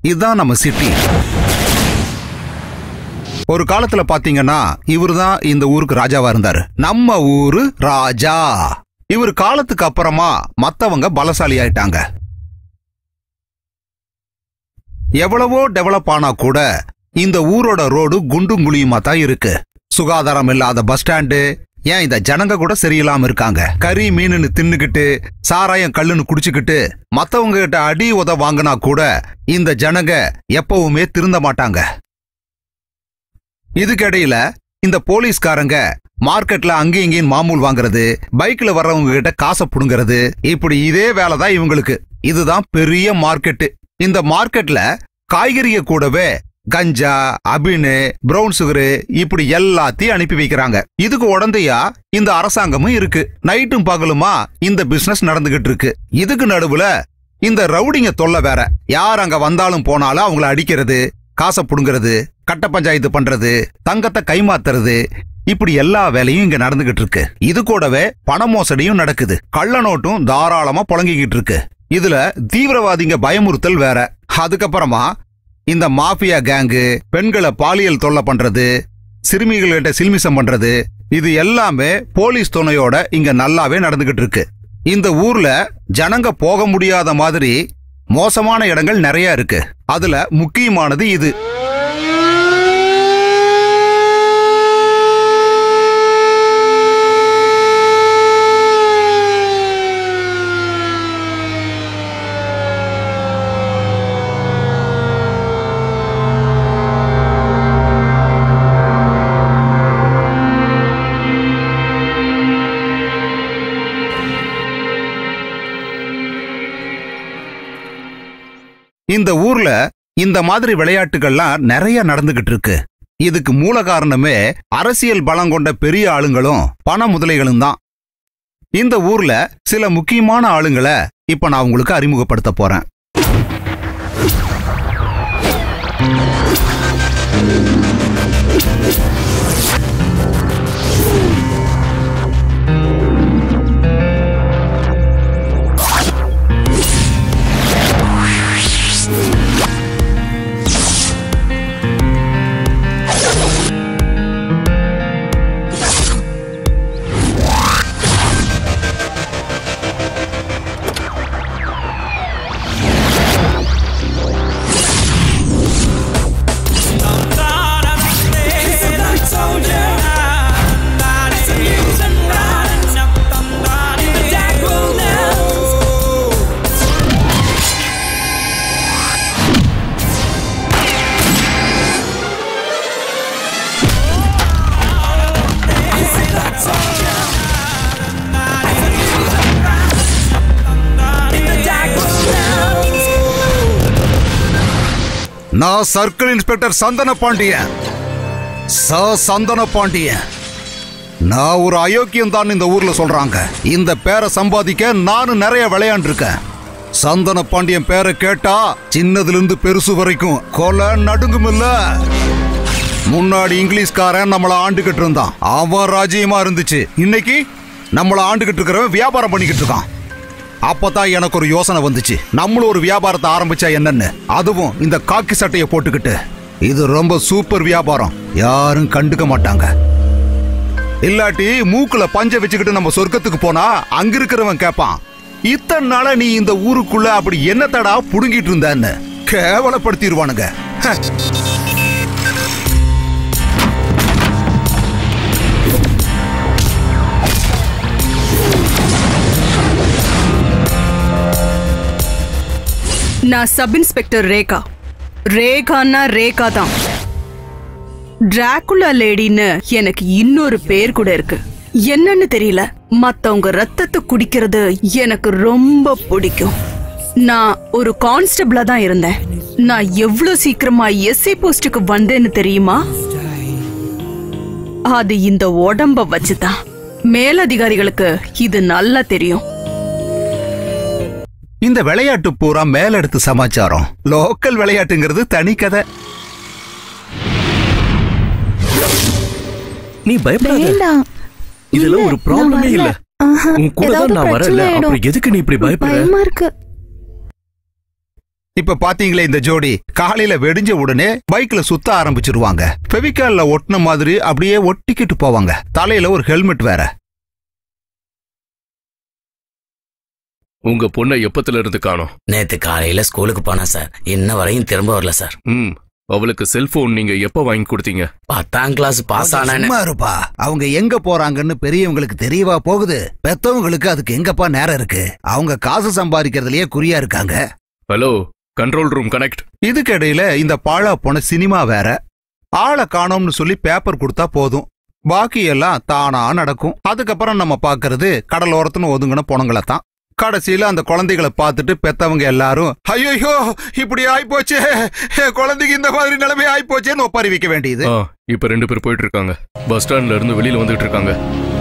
இதுதான் நம்ம சிட்டி ஒரு காலத்துல பாத்தீங்கன்னா இவர்தான் இந்த ஊருக்கு ராஜாவா இருந்தாரு நம்ம ஊரு ராஜா இவர் காலத்துக்கு அப்புறமா மத்தவங்க பலசாலி ஆயிட்டாங்க எவ்வளவோ டெவலப் ஆனா கூட இந்த ஊரோட ரோடு குண்டும் குழியுமா தான் இருக்கு சுகாதாரம் இல்லாத பஸ் ஸ்டாண்டு ஏன் இந்த ஜனங்க கூட சரியில்லாம இருக்காங்க கறி மீனுன்னு தின்னுக்கிட்டு சாராயம் கல்லுன்னு குடிச்சுக்கிட்டு மத்தவங்க கிட்ட அடி உத வாங்கினா கூட இந்த ஜனங்க எப்பவுமே திருந்த மாட்டாங்க இதுக்கிடையில இந்த போலீஸ்காரங்க மார்க்கெட்ல அங்கேயும் இங்கேயும் மாமூல் வாங்குறது பைக்ல வர்றவங்க கிட்ட காசை புடுங்கிறது இப்படி இதே வேலை தான் இவங்களுக்கு இதுதான் பெரிய மார்க்கெட்டு இந்த மார்க்கெட்ல காய்கறிய கூடவே கஞ்சா அபினு பிரவுன் சுகரு இப்படி எல்லாத்தையும் அனுப்பி வைக்கிறாங்க இதுக்கு உடந்தையா இந்த அரசாங்கமும் இருக்கு நைட்டும் பகலுமா இந்த பிசினஸ் நடந்துகிட்டு இருக்கு இதுக்கு நடுவுல இந்த ரவுடிங்க தொல்லை வேற யார் அங்க வந்தாலும் போனாலும் அவங்கள அடிக்கிறது காசை புடுங்கிறது கட்ட பஞ்சாயத்து பண்றது தங்கத்தை கைமாத்துறது இப்படி எல்லா வேலையும் இங்க நடந்துகிட்டு இருக்கு இது கூடவே பண மோசடியும் நடக்குது கள்ள நோட்டும் தாராளமா புழங்கிக்கிட்டு இருக்கு இதுல தீவிரவாதிங்க பயமுறுத்தல் வேற அதுக்கப்புறமா இந்த மாஃபியா கேங்கு பெண்களை பாலியல் தொல்லை பண்றது சிறுமிகள்கிட்ட சில்மிசம் பண்றது இது எல்லாமே போலீஸ் துணையோட இங்க நல்லாவே நடந்துகிட்டு இருக்கு இந்த ஊர்ல ஜனங்க போக முடியாத மாதிரி மோசமான இடங்கள் நிறைய இருக்கு அதுல முக்கியமானது இது இந்த ஊர்ல இந்த மாதிரி விளையாட்டுகள்லாம் நிறைய நடந்துகிட்டு இருக்கு இதுக்கு மூல காரணமே அரசியல் பலம் கொண்ட பெரிய ஆளுங்களும் பண முதலைகளும் தான் இந்த ஊர்ல சில முக்கியமான ஆளுங்களை இப்ப நான் உங்களுக்கு அறிமுகப்படுத்த போறேன் நான் சர்க்கிள் இன்ஸ்பெக்டர் சந்தன பாண்டியன் ச சந்தன பாண்டியன் நான் ஒரு அயோக்கியம் தான் இந்த ஊர்ல சொல்றாங்க இந்த பேரை சம்பாதிக்க நானும் நிறைய விளையாண்டுருக்கேன் சந்தன பாண்டியன் பேரை கேட்டா சின்னதுல இருந்து பெருசு வரைக்கும் கொலை நடுங்கும் இல்ல முன்னாடி இங்கிலீஷ்காரன் நம்மள ஆண்டுகிட்டு இருந்தான் அவன் ராஜ்யமா இருந்துச்சு இன்னைக்கு நம்மள ஆண்டுகிட்டு இருக்கிறவன் வியாபாரம் பண்ணிக்கிட்டு இருக்கான் அப்பதான் எனக்கு ஒரு யோசனை வந்துச்சு நம்மளும் ஒரு வியாபாரத்தை ஆரம்பிச்சா என்னன்னு அதுவும் இந்த காக்கி சட்டையை போட்டுக்கிட்டு இது ரொம்ப சூப்பர் வியாபாரம் யாரும் கண்டுக்க மாட்டாங்க இல்லாட்டி மூக்குல பஞ்ச வச்சுக்கிட்டு நம்ம சொர்க்கத்துக்கு போனா அங்க இருக்கிறவன் கேட்பான் இத்தனை நாளா நீ இந்த ஊருக்குள்ள அப்படி என்னத்தடா புடுங்கிட்டு இருந்தன்னு கேவலப்படுத்திடுவானுங்க ஹ. நான் சப் இன்ஸ்பெக்டர் ரேகா ரேகான்னா ரேகா தான் டிராகுலா லேடின்னு எனக்கு இன்னொரு பேர் கூட இருக்கு என்னன்னு தெரியல மத்தவங்க ரத்தத்தை குடிக்கிறது எனக்கு ரொம்ப பிடிக்கும் நான் ஒரு கான்ஸ்டபிளா தான் இருந்தேன் நான் எவ்வளவு சீக்கிரமா எஸ்ஐ போஸ்டுக்கு வந்தேன்னு தெரியுமா அது இந்த உடம்ப வச்சுதான் மேலதிகாரிகளுக்கு இது நல்லா தெரியும் இந்த விளையாட்டு பூரா மேலெடுத்து சமாச்சாரம் லோக்கல் விளையாட்டுங்கிறது தனி கதை நீ பயப்படாத வேண்டாம் இதுல இல்ல, ஒரு நான் ப்ராப்ளமே வரல. இல்ல ஆஹா, உன் கூட ஏதாவது தான் நான் பிரச்சனை வரல ஆயிடும். அப்புறம் எதுக்கு நீ இப்படி பயப்படுற பயமா இருக்கு இப்ப பாத்தீங்களே இந்த ஜோடி காலையில வெடிஞ்ச உடனே பைக்ல சுத்த ஆரம்பிச்சிருவாங்க ஃபெவிகால்ல ஒட்டின மாதிரி அப்படியே ஒட்டிக்கிட்டு போவாங்க தலையில ஒரு ஹெல்மெட் வேற உங்க பொண்ணை எப்பத்துல இருந்து காணோம் நேத்து காலையில ஸ்கூலுக்கு போனா சார் இன்ன வரையும் திரும்ப வரல சார் ம் அவளுக்கு செல்போன் நீங்க எப்ப வாங்கி கொடுத்தீங்க பத்தாம் கிளாஸ் பாஸ் ஆனான்னு சும்மா இருப்பா அவங்க எங்க போறாங்கன்னு பெரியவங்களுக்கு தெரியவா போகுது பெத்தவங்களுக்கு அதுக்கு எங்கப்பா நேரம் இருக்கு அவங்க காசு சம்பாதிக்கிறதுலயே குறியா இருக்காங்க ஹலோ கண்ட்ரோல் ரூம் கனெக்ட் இதுக்கிடையில இந்த பாழா போன சினிமா வேற ஆளை காணோம்னு சொல்லி பேப்பர் கொடுத்தா போதும் பாக்கி எல்லாம் தானா நடக்கும் அதுக்கப்புறம் நம்ம பாக்குறது கடலோரத்துன்னு ஒதுங்கின பொணங்களை தான் கடைசியில அந்த குழந்தைகளை பார்த்துட்டு பெத்தவங்க எல்லாரும் ஐயோ இப்படி ஆயிப்போச்சே என் குழந்தைக்கு இந்த மாதிரி நிலைமை ஆயிப்போச்சேன்னு ஒப்பாரி வைக்க வேண்டியது ஆ இப்ப ரெண்டு பேர் போயிட்டு இருக்காங்க பஸ் ஸ்டாண்ட்ல இருந்து வெளியில வந்துட்டு இருக்காங்க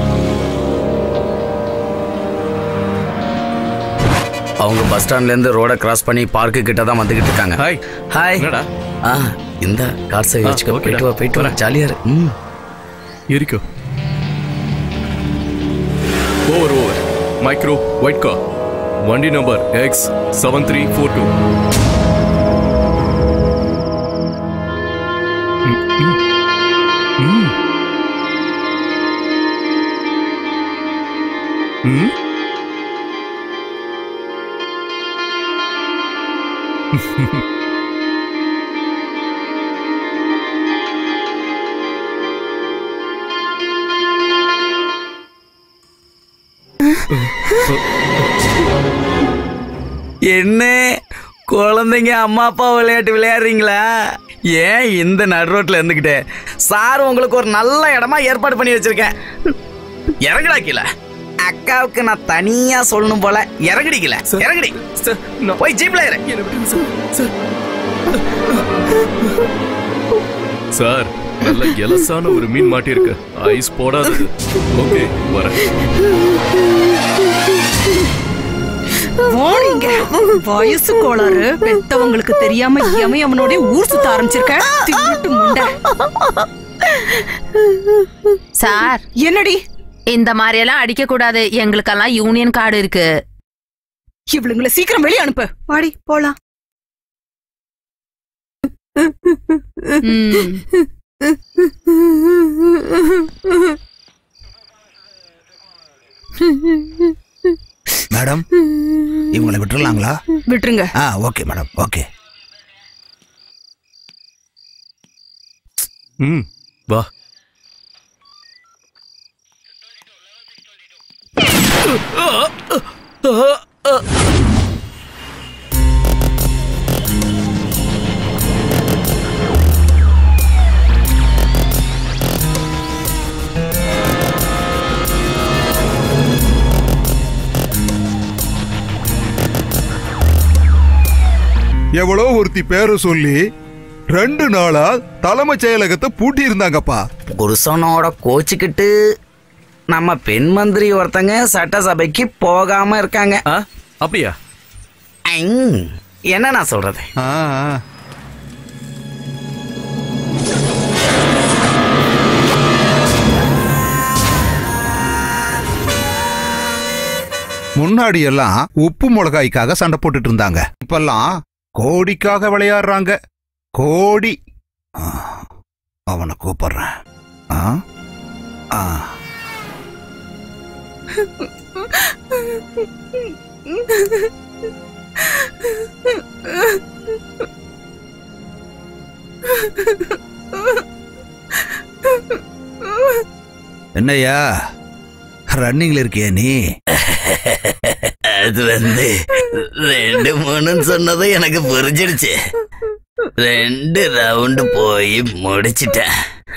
அவங்க பஸ் ஸ்டாண்ட்ல இருந்து ரோட கிராஸ் பண்ணி பார்க்கு கிட்ட தான் வந்துகிட்டு இருக்காங்க ஹாய் ஹாய் என்னடா ஆ இந்த கார் சேவை ஆ, வச்சுக்க ஓகேடா. போயிட்டு வா போயிட்டு வா ஜாலியா இரு ம் இருக்கோ over over micro white car வண்டி number X seven three four two என்ன குழந்தைங்க அம்மா அப்பா விளையாட்டு விளையாடுறீங்களா ஏன் இந்த நடு ரோட்ல இருந்துகிட்டு சார் உங்களுக்கு ஒரு நல்ல இடமா ஏற்பாடு பண்ணி வச்சிருக்கேன் இறங்குடா கீழே அக்காவுக்கு நான் தனியா சொல்லணும் போல இறங்குடி கீழே இறங்குடி போய் ஜீப்ல இரு சார் நல்ல எலசான ஒரு மீன் மாட்டிருக்கு ஐஸ் போடாதது ஓகே வரேன் வாடிங்க வயசு கோளாறு பெத்தவங்களுக்கு தெரியாம எவன் அவனோட ஊர் சுத்த ஆரம்பிச்சிருக்க தின்னுட்டு முண்டை சார் என்னடி இந்த மாதிரி எல்லாம் அடிக்க கூடாது எங்களுக்கெல்லாம் யூனியன் கார்டு இருக்கு இவளுங்களை சீக்கிரம் வெளியே அனுப்பு வாடி போலாம் ம். மேடம் இவங்களை விட்டுறலாங்களா விட்டுருங்க ஆ ஓகே மேடம் ஓகே ம் வா எவ்வளோ ஒருத்தி பேரை சொல்லி ரெண்டு நாளா தலைமைச் செயலகத்தை பூட்டி இருந்தாங்கப்பா புருஷனோட கோச்சிக்கிட்டு நம்ம பெண் மந்திரி ஒருத்தங்க சட்டசபைக்கு போகாம இருக்காங்க ஆ அப்படியா ஐங். என்ன நான் சொல்றது ஆ, ஆ. முன்னாடி எல்லாம் உப்பு மிளகாய்க்காக சண்டை போட்டுட்டு இருந்தாங்க இப்பெல்லாம் கோடிக்காக விளையாடுறாங்க கோடி ஆ, அவனை கூப்பிடுறேன் ஆ? ஆ. என்னய்யா ரன்னிங்ல இருக்கியா நீ அது வந்து ரெண்டு மூணுன்னு சொன்னது எனக்கு புரிஞ்சிடுச்சு ரெண்டு ரவுண்டு போய் முடிச்சிட்டேன்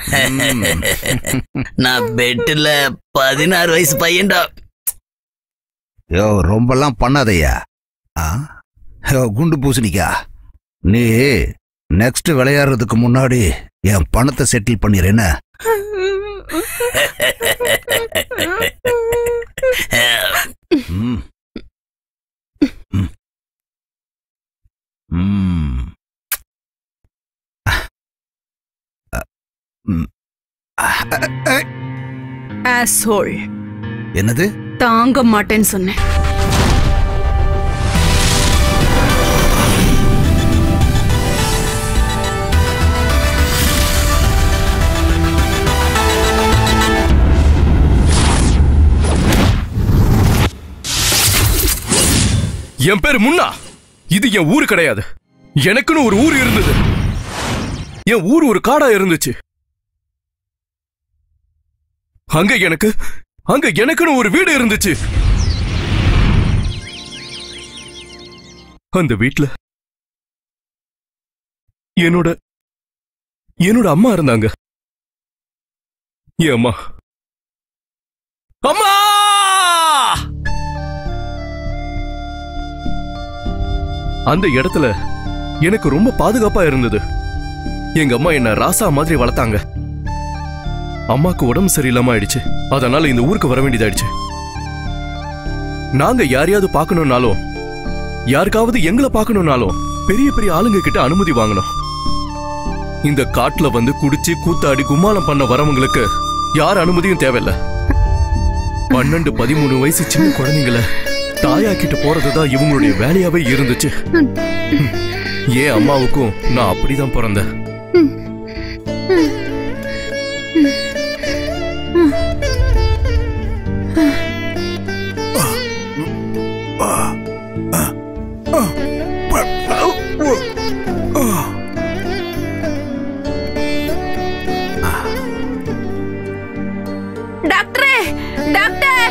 நான் பெட்டில் பதினாறு வயசு பையன்டா யோ ரொம்பலாம் பண்ணாதய்யா ஆ யோ குண்டு பூசணிக்கா நீ நெக்ஸ்ட் விளையாடுறதுக்கு முன்னாடி என் பணத்தை செட்டில் பண்ணிடுறேன்னு ம். ம். ம். அ, ம். அ, அ, அ, asshole. என்னது தாங்க மாட்டேன்னு சொன்னேன் என் பேரு முன்னா இது என் ஊரு கிடையாது எனக்குன்னு ஒரு ஊர் இருந்தது என் ஊர் ஒரு காடா இருந்துச்சு அங்க எனக்கு அங்க எனக்குன்னு ஒரு வீடு இருந்துச்சு அந்த வீட்ல என்னோட என்னோட அம்மா இருந்தாங்க என் அம்மா அம்மா அந்த இடத்துல எனக்கு ரொம்ப பாதுகாப்பா இருந்தது எங்க அம்மா என்ன ராசா மாதிரி வளர்த்தாங்க அம்மாக்கு உடம்பு சரியில்லாம ஆயிடுச்சு அதனால இந்த ஊருக்கு வர வேண்டியதாயிடுச்சு நாங்க யாரையாவது பார்க்கணும்னாலும் யாருக்காவது எங்களை பார்க்கணும்னாலும் பெரிய பெரிய ஆளுங்க கிட்ட அனுமதி வாங்கணும் இந்த காட்டுல வந்து குடிச்சு கூத்தாடி கும்மாளம் பண்ண வரவங்களுக்கு யார் அனுமதியும் தேவையில்ல பன்னெண்டு பதிமூணு வயசு சின்ன குழந்தைங்கள தாயாக்கிட்டு போறதுதான் இவங்களுடைய வேலையாவே இருந்துச்சு ஏன் அம்மாவுக்கும் நான் அப்படிதான் பிறந்தேன் டாக்டரே டாக்டர்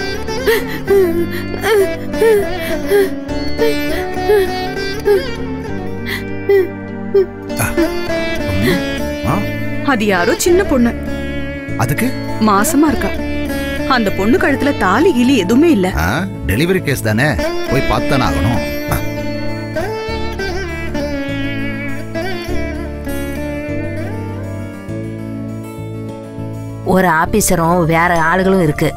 அது யாரோ சின்ன பொண்ணு அதுக்கு மாசமா இருக்கா அந்த பொண்ணு கழுத்துல தாலி கிலி எதுவுமே இல்ல டெலிவரி கேஸ் தானே போய் பார்த்தானே ஆகணும் ஆ. ஒரு ஆபீசரும் வேற ஆளுகளும் இருக்கு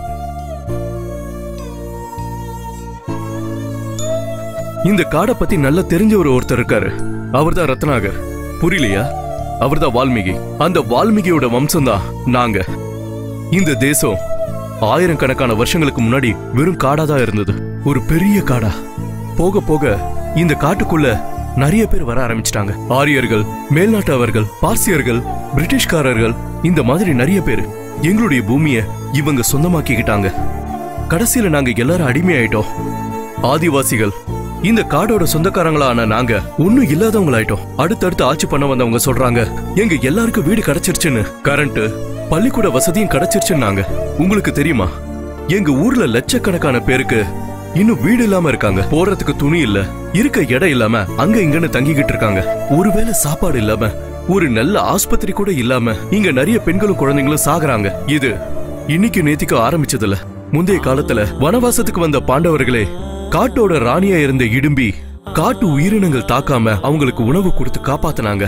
இந்த காடை பத்தி நல்லா தெரிஞ்ச ஒரு ஒருத்தர் இருக்காரு அவர்தான் ரத்னாகர் புரியலையா அவர்தான் வால்மீகி அந்த வால்மீகியோட வம்சம்தான் நாங்க இந்த தேசம் ஆயிரக்கணக்கான வருஷங்களுக்கு முன்னாடி வெறும் காடா தான் இருந்தது ஒரு பெரிய காடா போக போக இந்த காட்டுக்குள்ள நிறைய பேர் வர ஆரம்பிச்சிட்டாங்க ஆரியர்கள் மேல்நாட்டவர்கள் பார்சியர்கள் பிரிட்டிஷ்காரர்கள் இந்த மாதிரி நிறைய பேர் எங்களுடைய பூமியை இவங்க சொந்தமாக்கிக்கிட்டாங்க கடைசியில நாங்க எல்லாரும் அடிமையாயிட்டோம் ஆதிவாசிகள் இந்த காடோட சொந்தக்காரங்களான நாங்க ஒண்ணும் இல்லாதவங்களாயிட்டோம் அடுத்தடுத்து ஆட்சி பண்ண வந்தவங்க சொல்றாங்க எங்க எல்லாருக்கும் வீடு கிடைச்சிருச்சுன்னு கரண்ட் பள்ளிக்கூட வசதியும் கிடைச்சிருச்சுன்னாங்க உங்களுக்கு தெரியுமா எங்க ஊர்ல லட்சக்கணக்கான பேருக்கு இன்னும் வீடு இல்லாம இருக்காங்க போறதுக்கு துணி இல்ல இருக்க இடம் இல்லாம அங்க இங்கன்னு தங்கிக்கிட்டு இருக்காங்க ஒருவேளை சாப்பாடு இல்லாம ஒரு நல்ல ஆஸ்பத்திரி கூட இல்லாம இங்க நிறைய பெண்களும் குழந்தைங்களும் சாகுறாங்க இது இன்னைக்கு நேத்திக்கு ஆரம்பிச்சதுல முந்தைய காலத்துல வனவாசத்துக்கு வந்த பாண்டவர்களே காட்டோட ராணியா இருந்த இடும்பி காட்டு உயிரினங்கள் தாக்காம அவங்களுக்கு உணவு கொடுத்து காப்பாத்துனாங்க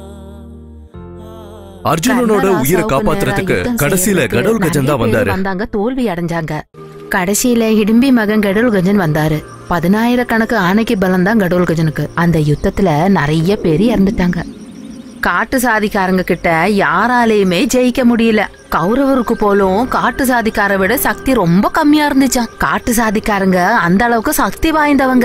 அர்ஜுனனோட உயிரை காப்பாத்துறதுக்கு கடைசியில கடவுள் கஜன் தான் வந்தாரு வந்தாங்க தோல்வி அடைஞ்சாங்க கடைசியில இடும்பி மகன் கடவுள் கஜன் வந்தாரு பதினாயிரக்கணக்கு ஆணைக்கு பலம் தான் கடவுள் கஜனுக்கு அந்த யுத்தத்துல நிறைய பேர் இறந்துட்டாங்க காட்டு சாதிக்காரங்க கிட்ட யாராலையுமே ஜெயிக்க முடியல கௌரவருக்கு போலும் காட்டு சாதிக்கார விட சக்தி ரொம்ப கம்மியா இருந்துச்சாம் காட்டு சாதிக்காரங்க அந்த அளவுக்கு சக்தி வாய்ந்தவங்க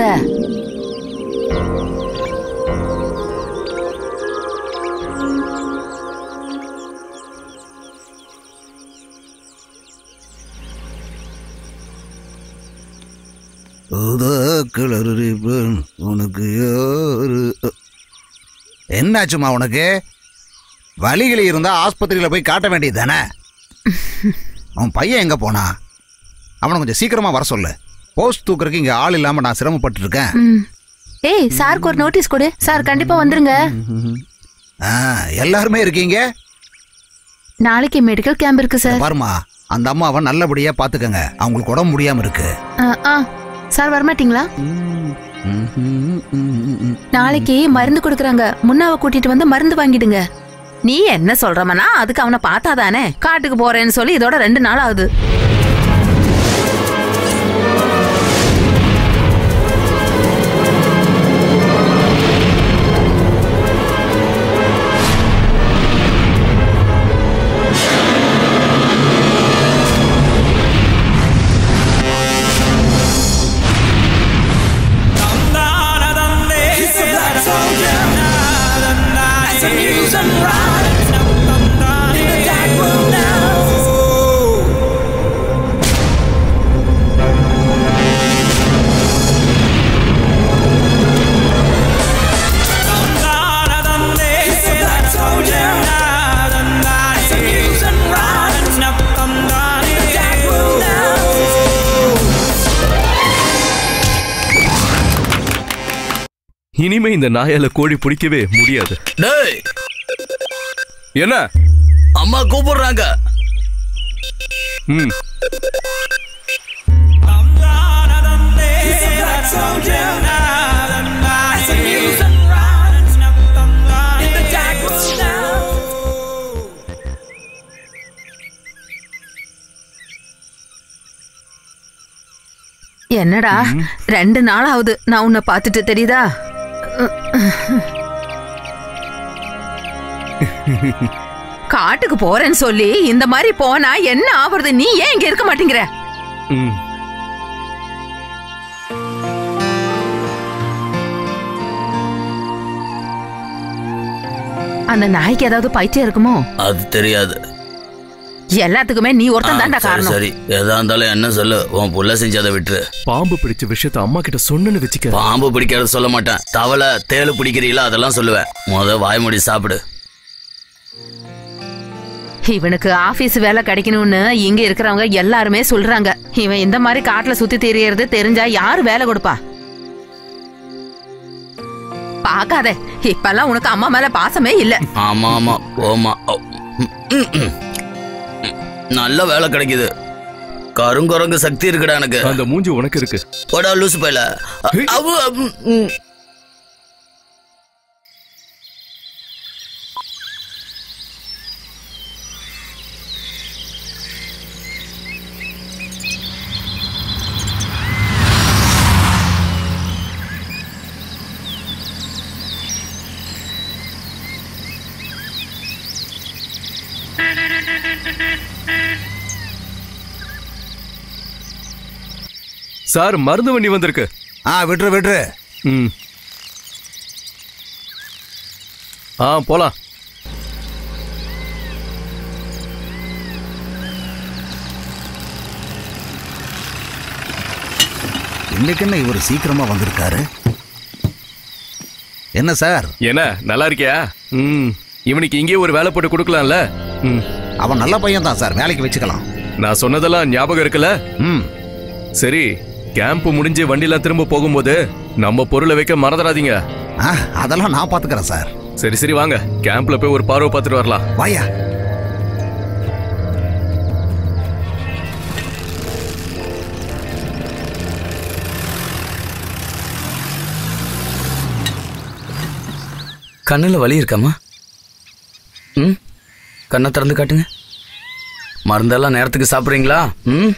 உதக்கிளறிப்பேன் உனக்கு யாரு என்னாச்சுமா உனக்கு வலிகள் இருந்தா ஆஸ்பத்திரியில போய் காட்ட வேண்டியது தானே அவன் பையன் எங்க போனா அவனை கொஞ்சம் சீக்கிரமா வர சொல்லு போஸ்ட் தூக்குறதுக்கு இங்க ஆள் இல்லாம நான் சிரமப்பட்டு இருக்கேன் ம். ஏய் சாருக்கு ஒரு நோட்டீஸ் கொடு சார் கண்டிப்பா வந்துருங்க எல்லாருமே இருக்கீங்க நாளைக்கு மெடிக்கல் கேம்ப் இருக்கு சார் பாருமா அந்த அம்மாவை நல்லபடியா பாத்துக்கங்க அவங்களுக்கு உடம்பு முடியாம இருக்கு ஆ, ஆ சார் வரமாட்டீங்களா நாளைக்கு மருந்து கொடுக்குறாங்க முன்னாவை கூட்டிட்டு வந்து மருந்து வாங்கிடுங்க நீ என்ன சொல்றமனா அதுக்கு அவனை பார்த்தாதானே காட்டுக்கு போறேன்னு சொல்லி இதோட ரெண்டு நாள் ஆகுது இனிமே இந்த நாயால கோழி பிடிக்கவே முடியாது டேய் என்ன அம்மா கூப்பிடுறாங்க ம் என்னடா ரெண்டு நாள் ஆகுது நான் உன்னை பார்த்துட்டு தெரியுதா காட்டுக்கு போறேன்னு சொல்லி இந்த மாதிரி போனா என்ன ஆவறது நீ ஏன் இங்க இருக்க மாட்டேங்கிற ம் அந்த நாய்க்கு ஏதாவது பைத்தியம் இருக்குமோ அது தெரியாது எல்லாத்துக்குமே நீ ஒருத்தன் தான்டா சரி காரணம் சரி எதா இருந்தாலும் என்ன சொல்லு உன் புள்ள செஞ்சதை விட்டுரு பாம்பு பிடிச்ச விஷயத்த அம்மா கிட்ட சொன்னேன்னு வச்சுக்க பாம்பு பிடிக்கிறது சொல்ல மாட்டேன் தவளை தேளு பிடிக்கிறீங்களா அதெல்லாம் சொல்லுவேன் முத வாய்மொழி சாப்பிடு இவனுக்கு ஆபீஸ் வேலை கிடைக்கணும்னு இங்க இருக்கிறவங்க எல்லாருமே சொல்றாங்க இவன் இந்த மாதிரி காட்டுல சுத்தி திரியறது தெரிஞ்சா யாரு வேலை கொடுப்பா பாக்காத இப்பெல்லாம் உனக்கு அம்மா மேல பாசமே இல்ல ஆமா ஆமா ஓமா ஓ, ம், ம், ம். நல்ல வேலை கிடைக்குது கருங்குரங்கு சக்தி இருக்குடா எனக்கு அந்த மூஞ்சி உனக்கு இருக்கு போடா லூசு பையல அ- அவு, ம், ம். சார் மருந்து வண்டி வந்திருக்கு ஆ விட்டுரு விட்டுரு ம் ஆ போலாம் இன்னைக்கு என்ன இவர் சீக்கிரமா வந்திருக்காரு என்ன சார் என்ன நல்லா இருக்கியா ம் இவனுக்கு இங்கே ஒரு வேலை போட்டு கொடுக்கலாம்ல ம் அவன் நல்ல பையன் தான் சார் வேலைக்கு வச்சுக்கலாம் நான் சொன்னதெல்லாம் ஞாபகம் இருக்குல்ல ம் சரி கேம்ப் முடிஞ்சு வண்டிலாம் திரும்ப போகும்போது நம்ம பொருளை வைக்க மறந்துடாதீங்க ஆ அதெல்லாம் நான் பாத்துக்கிறேன் சார் சரி சரி வாங்க கேம்ப்ல போய் ஒரு பார்வை பார்த்துட்டு வரலாம் வாயா கண்ணுல வலி இருக்காமா ம் கண்ணை திறந்து காட்டுங்க மருந்தெல்லாம் நேரத்துக்கு சாப்பிட்றீங்களா ம்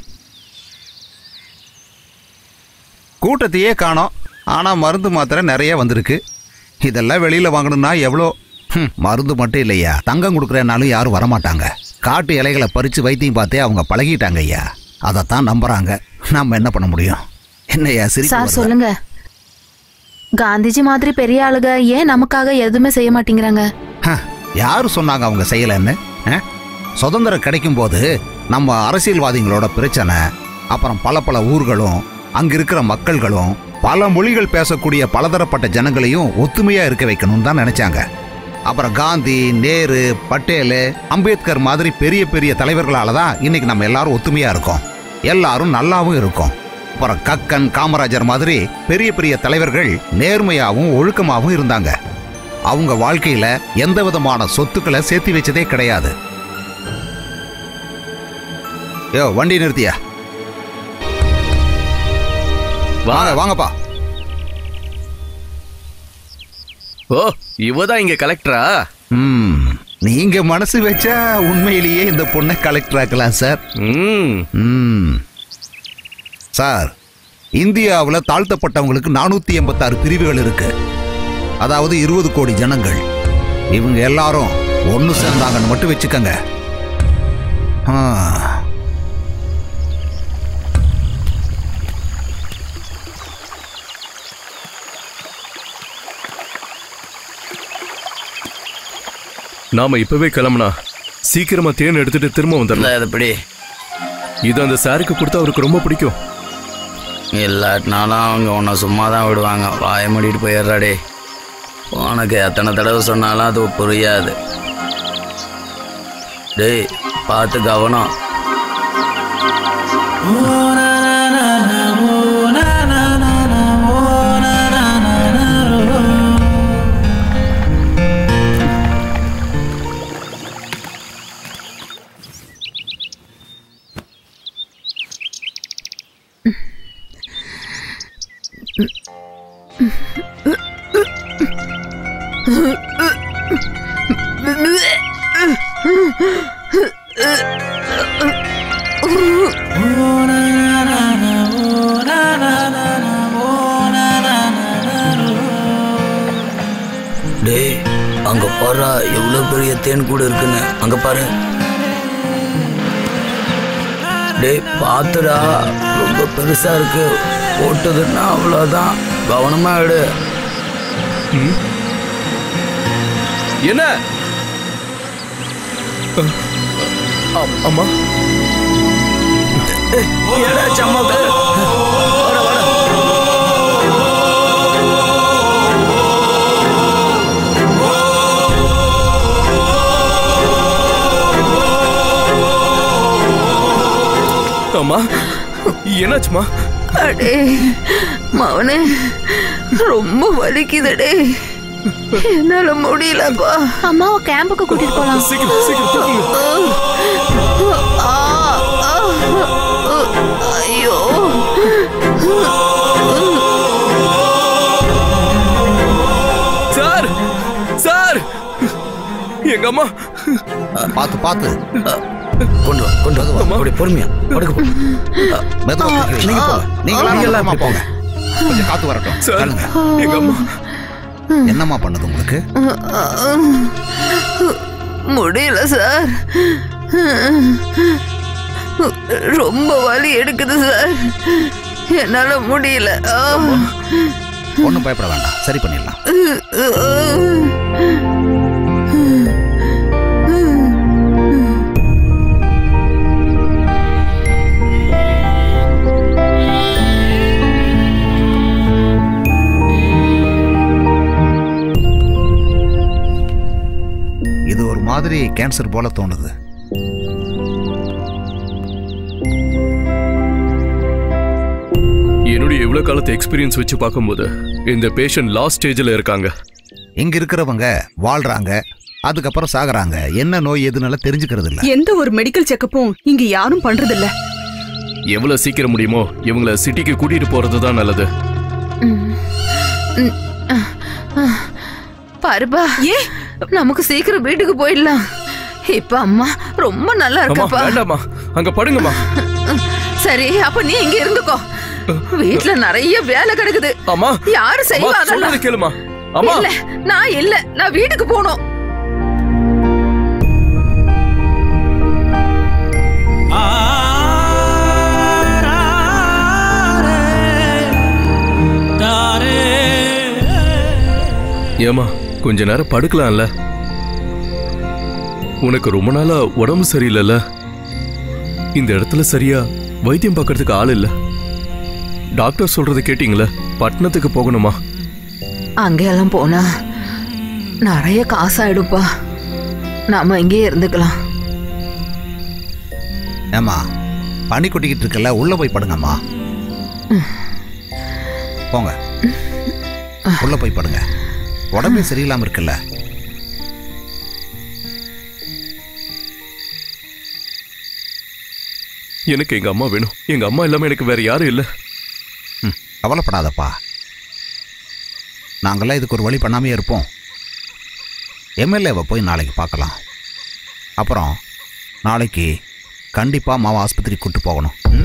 கூட்டத்தையே காணோம் ஆனா மருந்து மாத்திரை நிறைய வந்திருக்கு இதெல்லாம் வெளியில வாங்கணும்னா எவ்வளோ ஹம், மருந்து மட்டும் இல்லையா தங்கம் கொடுக்குறனாலும் யாரும் வரமாட்டாங்க காட்டு இலைகளை பறிச்சு வைத்தியம் பார்த்தே அவங்க பழகிட்டாங்க ஐயா அதைத்தான் நம்புறாங்க நம்ம என்ன பண்ண முடியும் என்னய்யா சிரிப்பு சார் வருதா? சொல்லுங்க காந்திஜி மாதிரி பெரிய ஆளுக ஏன் நமக்காக எதுவுமே செய்ய மாட்டேங்கிறாங்க ஹ, யாரு சொன்னாங்க அவங்க செய்யலைன்னு அஹ்? சுதந்திரம் கிடைக்கும் போது நம்ம அரசியல்வாதிகளோட பிரச்சனை அப்புறம் பல பல ஊர்களும் அங்க இருக்கிற மக்கள்களும் பல மொழிகள் பேசக்கூடிய பலதரப்பட்ட ஜனங்களையும் ஒத்துமையா இருக்க வைக்கணும்னு தான் நினைச்சாங்க அப்புறம் காந்தி நேரு பட்டேலு அம்பேத்கர் மாதிரி பெரிய பெரிய தலைவர்களால தான் இன்னைக்கு நம்ம எல்லாரும் ஒத்துமையா இருக்கோம் எல்லாரும் நல்லாவும் இருக்கோம் அப்புறம் கக்கன் காமராஜர் மாதிரி பெரிய பெரிய தலைவர்கள் நேர்மையாவும் ஒழுக்கமாவும் இருந்தாங்க அவங்க வாழ்க்கையில எந்த விதமான சொத்துக்களை சேர்த்து வச்சதே கிடையாது யோ வண்டி நிறுத்தியா வாங்க வாங்கப்பா ஓ இவதான் இங்க கலெக்டரா ம் நீங்க மனசு வச்சா உண்மையிலேயே இந்த பொண்ணை கலெக்டர் ஆக்கலாம் சார் ம் ம் சார் இந்தியாவில் தாழ்த்தப்பட்டவங்களுக்கு நானூத்தி எண்பத்தாறு பிரிவுகள் இருக்கு அதாவது இருபது கோடி ஜனங்கள் இவங்க எல்லாரும் ஒன்று சேர்ந்தாங்கன்னு மட்டும் வச்சுக்கோங்க ஆ நாம இப்பவே கிளம்புனா சீக்கிரமா தேன் எடுத்துட்டு திரும்ப வந்துடலாம் இல்லை இது பிடி இது அந்த சாருக்கு கொடுத்தா அவருக்கு ரொம்ப பிடிக்கும் இல்லாட்டினாலும் அவங்க உன்னை சும்மா தான் விடுவாங்க வாய மூடிட்டு போயிடுறாடே உனக்கு எத்தனை தடவை சொன்னாலும் அது புரியாது டேய் பார்த்து கவனம் டேய் அங்க பாரு எவ்வளவு பெரிய தேன் கூடு இருக்குன்னு அங்க பாரு டேய் பாத்துடா ரொம்ப பெருசா இருக்கு போட்டதுன்னா அவ்வளவுதான் கவனமா எடு என்ன அ- அ- அம்மா ஏடாச்சு அம்மாவுக்கு வாடா, வாடா. அம்மா என்னாச்சுமா அடே மவனே ரொம்ப வலிக்குதுடே என்னால முடியலப்பா அம்மாவை கேம்புக்கு கூட்டிட்டு போலாம் சீக்கிரம் சீக்கிரம் தூக்குங்க. ஆ, ஆ, ஐயோ சார் சார் எங்க அம்மா பாத்து பாத்து கொண்டு வா கொண்டு வா அம்மா. அப்படி பொறுமையா படுக்க போ மெதுவா தூக்கி வை. நீங்க போங்க நீங்க நீங்க எல்லாம் எல்லாமே போங்க கொஞ்சம் காத்து வரட்டும் சார் கேளுங்க. எங்க அம்மா என்னம்மா பண்ணுது உங்களுக்கு முடியல சார் ரொம்ப வலி எடுக்குது சார் என்னால முடியல ஆ. ஒண்ணும் பயப்பட வேண்டாம் சரி பண்ணிடலாம் இது ஒரு மாதிரி கேன்சர் போல தோணுது என்னுடைய இவ்வளவு காலத்து எக்ஸ்பீரியன்ஸ் வச்சு பார்க்கும்போது இந்த பேஷண்ட் லாஸ்ட் ஸ்டேஜ்ல இருக்காங்க இங்க இருக்கிறவங்க வாழ்றாங்க அதுக்கப்புறம் சாகுறாங்க என்ன நோய் எதுனால தெரிஞ்சுக்கிறது இல்ல எந்த ஒரு மெடிக்கல் செக்கப்பும் இங்க யாரும் பண்றது இல்ல எவ்வளவு சீக்கிரம் முடியுமோ இவங்கள சிட்டிக்கு கூட்டிட்டு போறது தான் நல்லது பாருப்பா ஏ நமக்கு சீக்கிரம் வீட்டுக்கு போயிடலாம் இப்ப அம்மா ரொம்ப நல்லா அம்மா இருக்கப்பா வேண்டாம்மா அங்க படுங்கம்மா சரி அப்ப நீ இங்க இருந்துக்கோ வீட்ல நிறைய வேலை கிடக்குது அம்மா யாரு அம்மா செய்வா அதெல்லாம் சொல்றது கேளுமா அம்மா இல்ல நான் இல்ல நான் வீட்டுக்கு போகணும் ஏமா கொஞ்ச நேரம் படுக்கலாம்ல உனக்கு ரொம்ப நாளா உடம்பு சரியில்லைல்ல இந்த இடத்துல சரியா வைத்தியம் பார்க்கறதுக்கு ஆள் இல்ல டாக்டர் சொல்றதை கேட்டீங்களே பட்டணத்துக்கு போகணுமா அங்கெல்லாம் போனா நிறைய காசாயிடுப்பா நாம இங்கே இருந்துக்கலாம் ஏமா பனி கொட்டிக்கிட்டு இருக்கல உள்ள போய் படுங்கம்மா போங்க உள்ள போய் படுங்க உடம்பே சரியில்லாம இருக்குல்ல எனக்கு எங்க அம்மா வேணும் எங்க அம்மா இல்லாம எனக்கு வேற யாரும் இல்ல ம், கவலைப்படாதப்பா நாங்களாம் இதுக்கு ஒரு வழி பண்ணாமே இருப்போம் எம்எல்ஏவை போய் நாளைக்கு பார்க்கலாம் அப்புறம் நாளைக்கு கண்டிப்பாக மாவா ஆஸ்பத்திரிக்கு கூட்டு போகணும் ம்?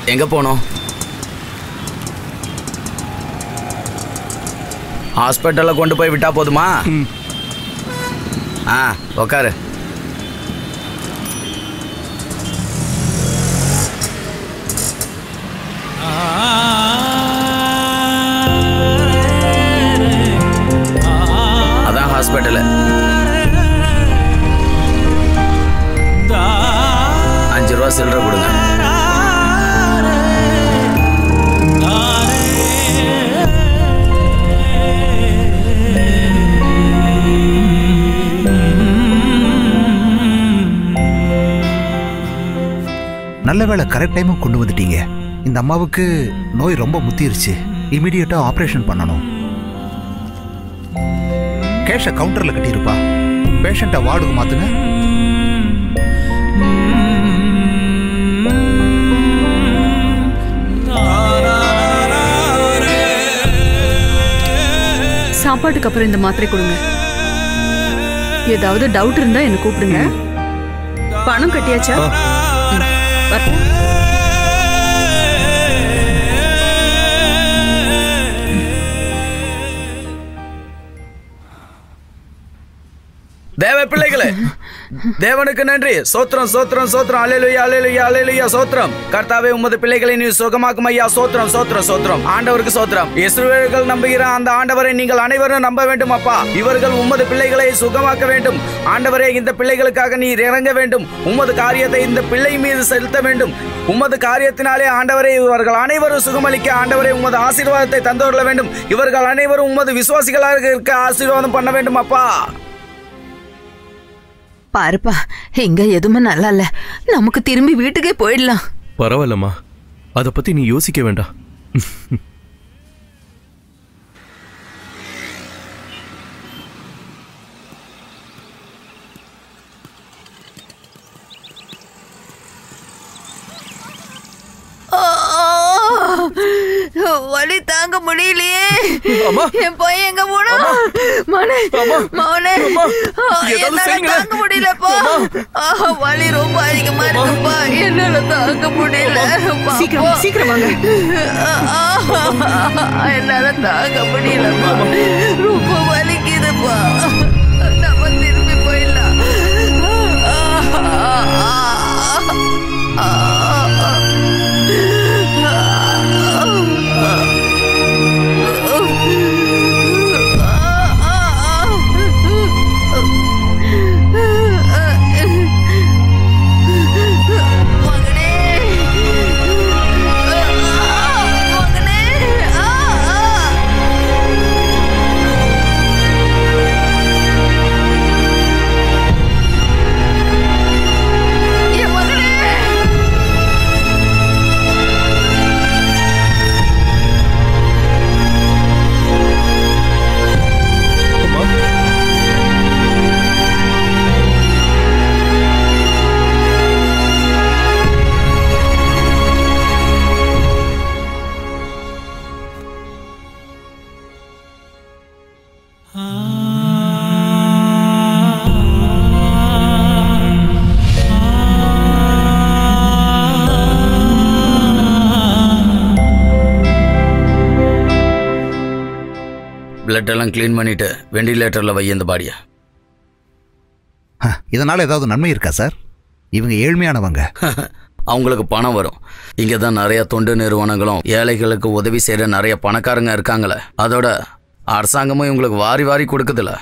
எங்க போனோம் ஹாஸ்பிட்டல்ல கொண்டு போய் விட்டா போதுமா ம். ஆ உக்காரு அதான் ஹாஸ்பிட்டலு அஞ்சு ரூபா சில்லறை கொடுங்க நல்ல வேளை கரெக்ட் டைமும் கொண்டு வந்துட்டீங்க இந்த அம்மாவுக்கு நோய் ரொம்ப முத்திருச்சு இமீடியட்டா ஆபரேஷன் பண்ணணும் கேஷ கவுண்டர்ல கட்டியிருப்பா பேஷண்ட்டை வார்டுக்கு மாத்துங்க சாப்பாட்டுக்கு அப்புறம் இந்த மாத்திரை கொடுங்க ஏதாவது டவுட் இருந்தா என்ன கூப்பிடுங்க பணம் கட்டியாச்சா ம், வரட்டா? தேவ பிள்ளைகளே தேவனுக்கு நன்றி சோத்திரம் சோத்திரம் சோத்திரம் அலையிலுயா அலையிலுயா அலையிலுயா சோத்திரம் கர்த்தாவே உமது பிள்ளைகளை நீ சுகமாக்கும் ஐயா சோத்திரம் சோத்திரம் சோத்திரம் ஆண்டவருக்கு சோத்திரம் இஸ்ரவேலர்கள் நம்புகிற அந்த ஆண்டவரை நீங்கள் அனைவரும் நம்ப வேண்டும் அப்பா இவர்கள் உமது பிள்ளைகளை சுகமாக்க வேண்டும் ஆண்டவரே இந்த பிள்ளைகளுக்காக நீர் இறங்க வேண்டும் உமது காரியத்தை இந்த பிள்ளை மீது செலுத்த வேண்டும் உமது காரியத்தினாலே ஆண்டவரை இவர்கள் அனைவரும் சுகமளிக்க ஆண்டவரை உமது ஆசீர்வாதத்தை தந்துவிட வேண்டும் இவர்கள் அனைவரும் உமது விசுவாசிகளாக இருக்க ஆசீர்வாதம் பண்ண வேண்டும் அப்பா பாருப்பா எங்க எதுவுமே நல்லா இல்ல நமக்கு திரும்பி வீட்டுக்கே போயிடலாம் பரவாயில்லம்மா அதை பத்தி நீ யோசிக்க வேண்டாம் வலி தாங்க முடியலையே அம்மா. என் பையன் எங்க போனா மவனே மவனே ஏதாவது என்னால செய்யுங்களேன். தாங்க முடியலப்பா ஆஹா, வலி ரொம்ப அதிகமா இருக்குப்பா என்னால தாங்க முடியல சீக்கிரம் சீக்கிரம் வாங்க ஆஹா, என்னால தாங்க முடியலப்பா ரொம்ப வலிக்குதுப்பா நம்ம திரும்பி போயிடலாம் மகனே மகனே ஆ ஆ என் மகனே அம்மா பிளட் எல்லாம் க்ளீன் பண்ணிட்டு வெண்டிலேட்டர்ல வை இந்த பாடியை ஹ, இதனால ஏதாவது நன்மை இருக்கா சார் இவங்க ஏழ்மையானவங்க அவங்களுக்கு பணம் வரும் இங்கே தான் நிறைய தொண்டு நிறுவனங்களும் ஏழைகளுக்கு உதவி செய்கிற நிறைய பணக்காரங்க இருக்காங்களே அதோட அரசாங்கமும் இவங்களுக்கு வாரி வாரி கொடுக்குதுல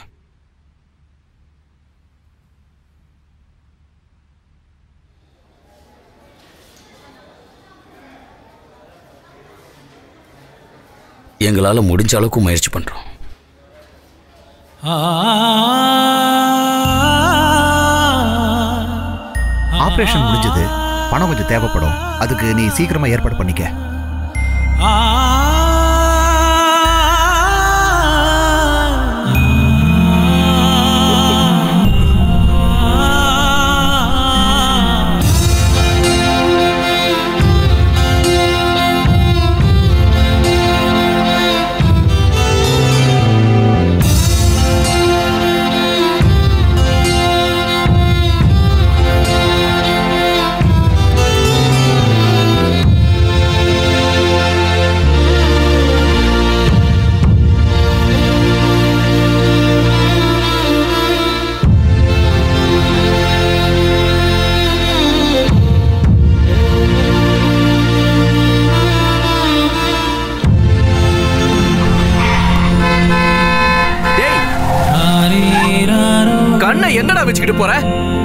எங்களால் முடிஞ்ச அளவுக்கு முயற்சி பண்ணுறோம் ஆபரேஷன் முடிஞ்சது பணம் கொஞ்சம் தேவைப்படும் அதுக்கு நீ சீக்கிரமா ஏற்பாடு பண்ணிக்க ஆ எங்கடா வச்சுக்கிட்டு போற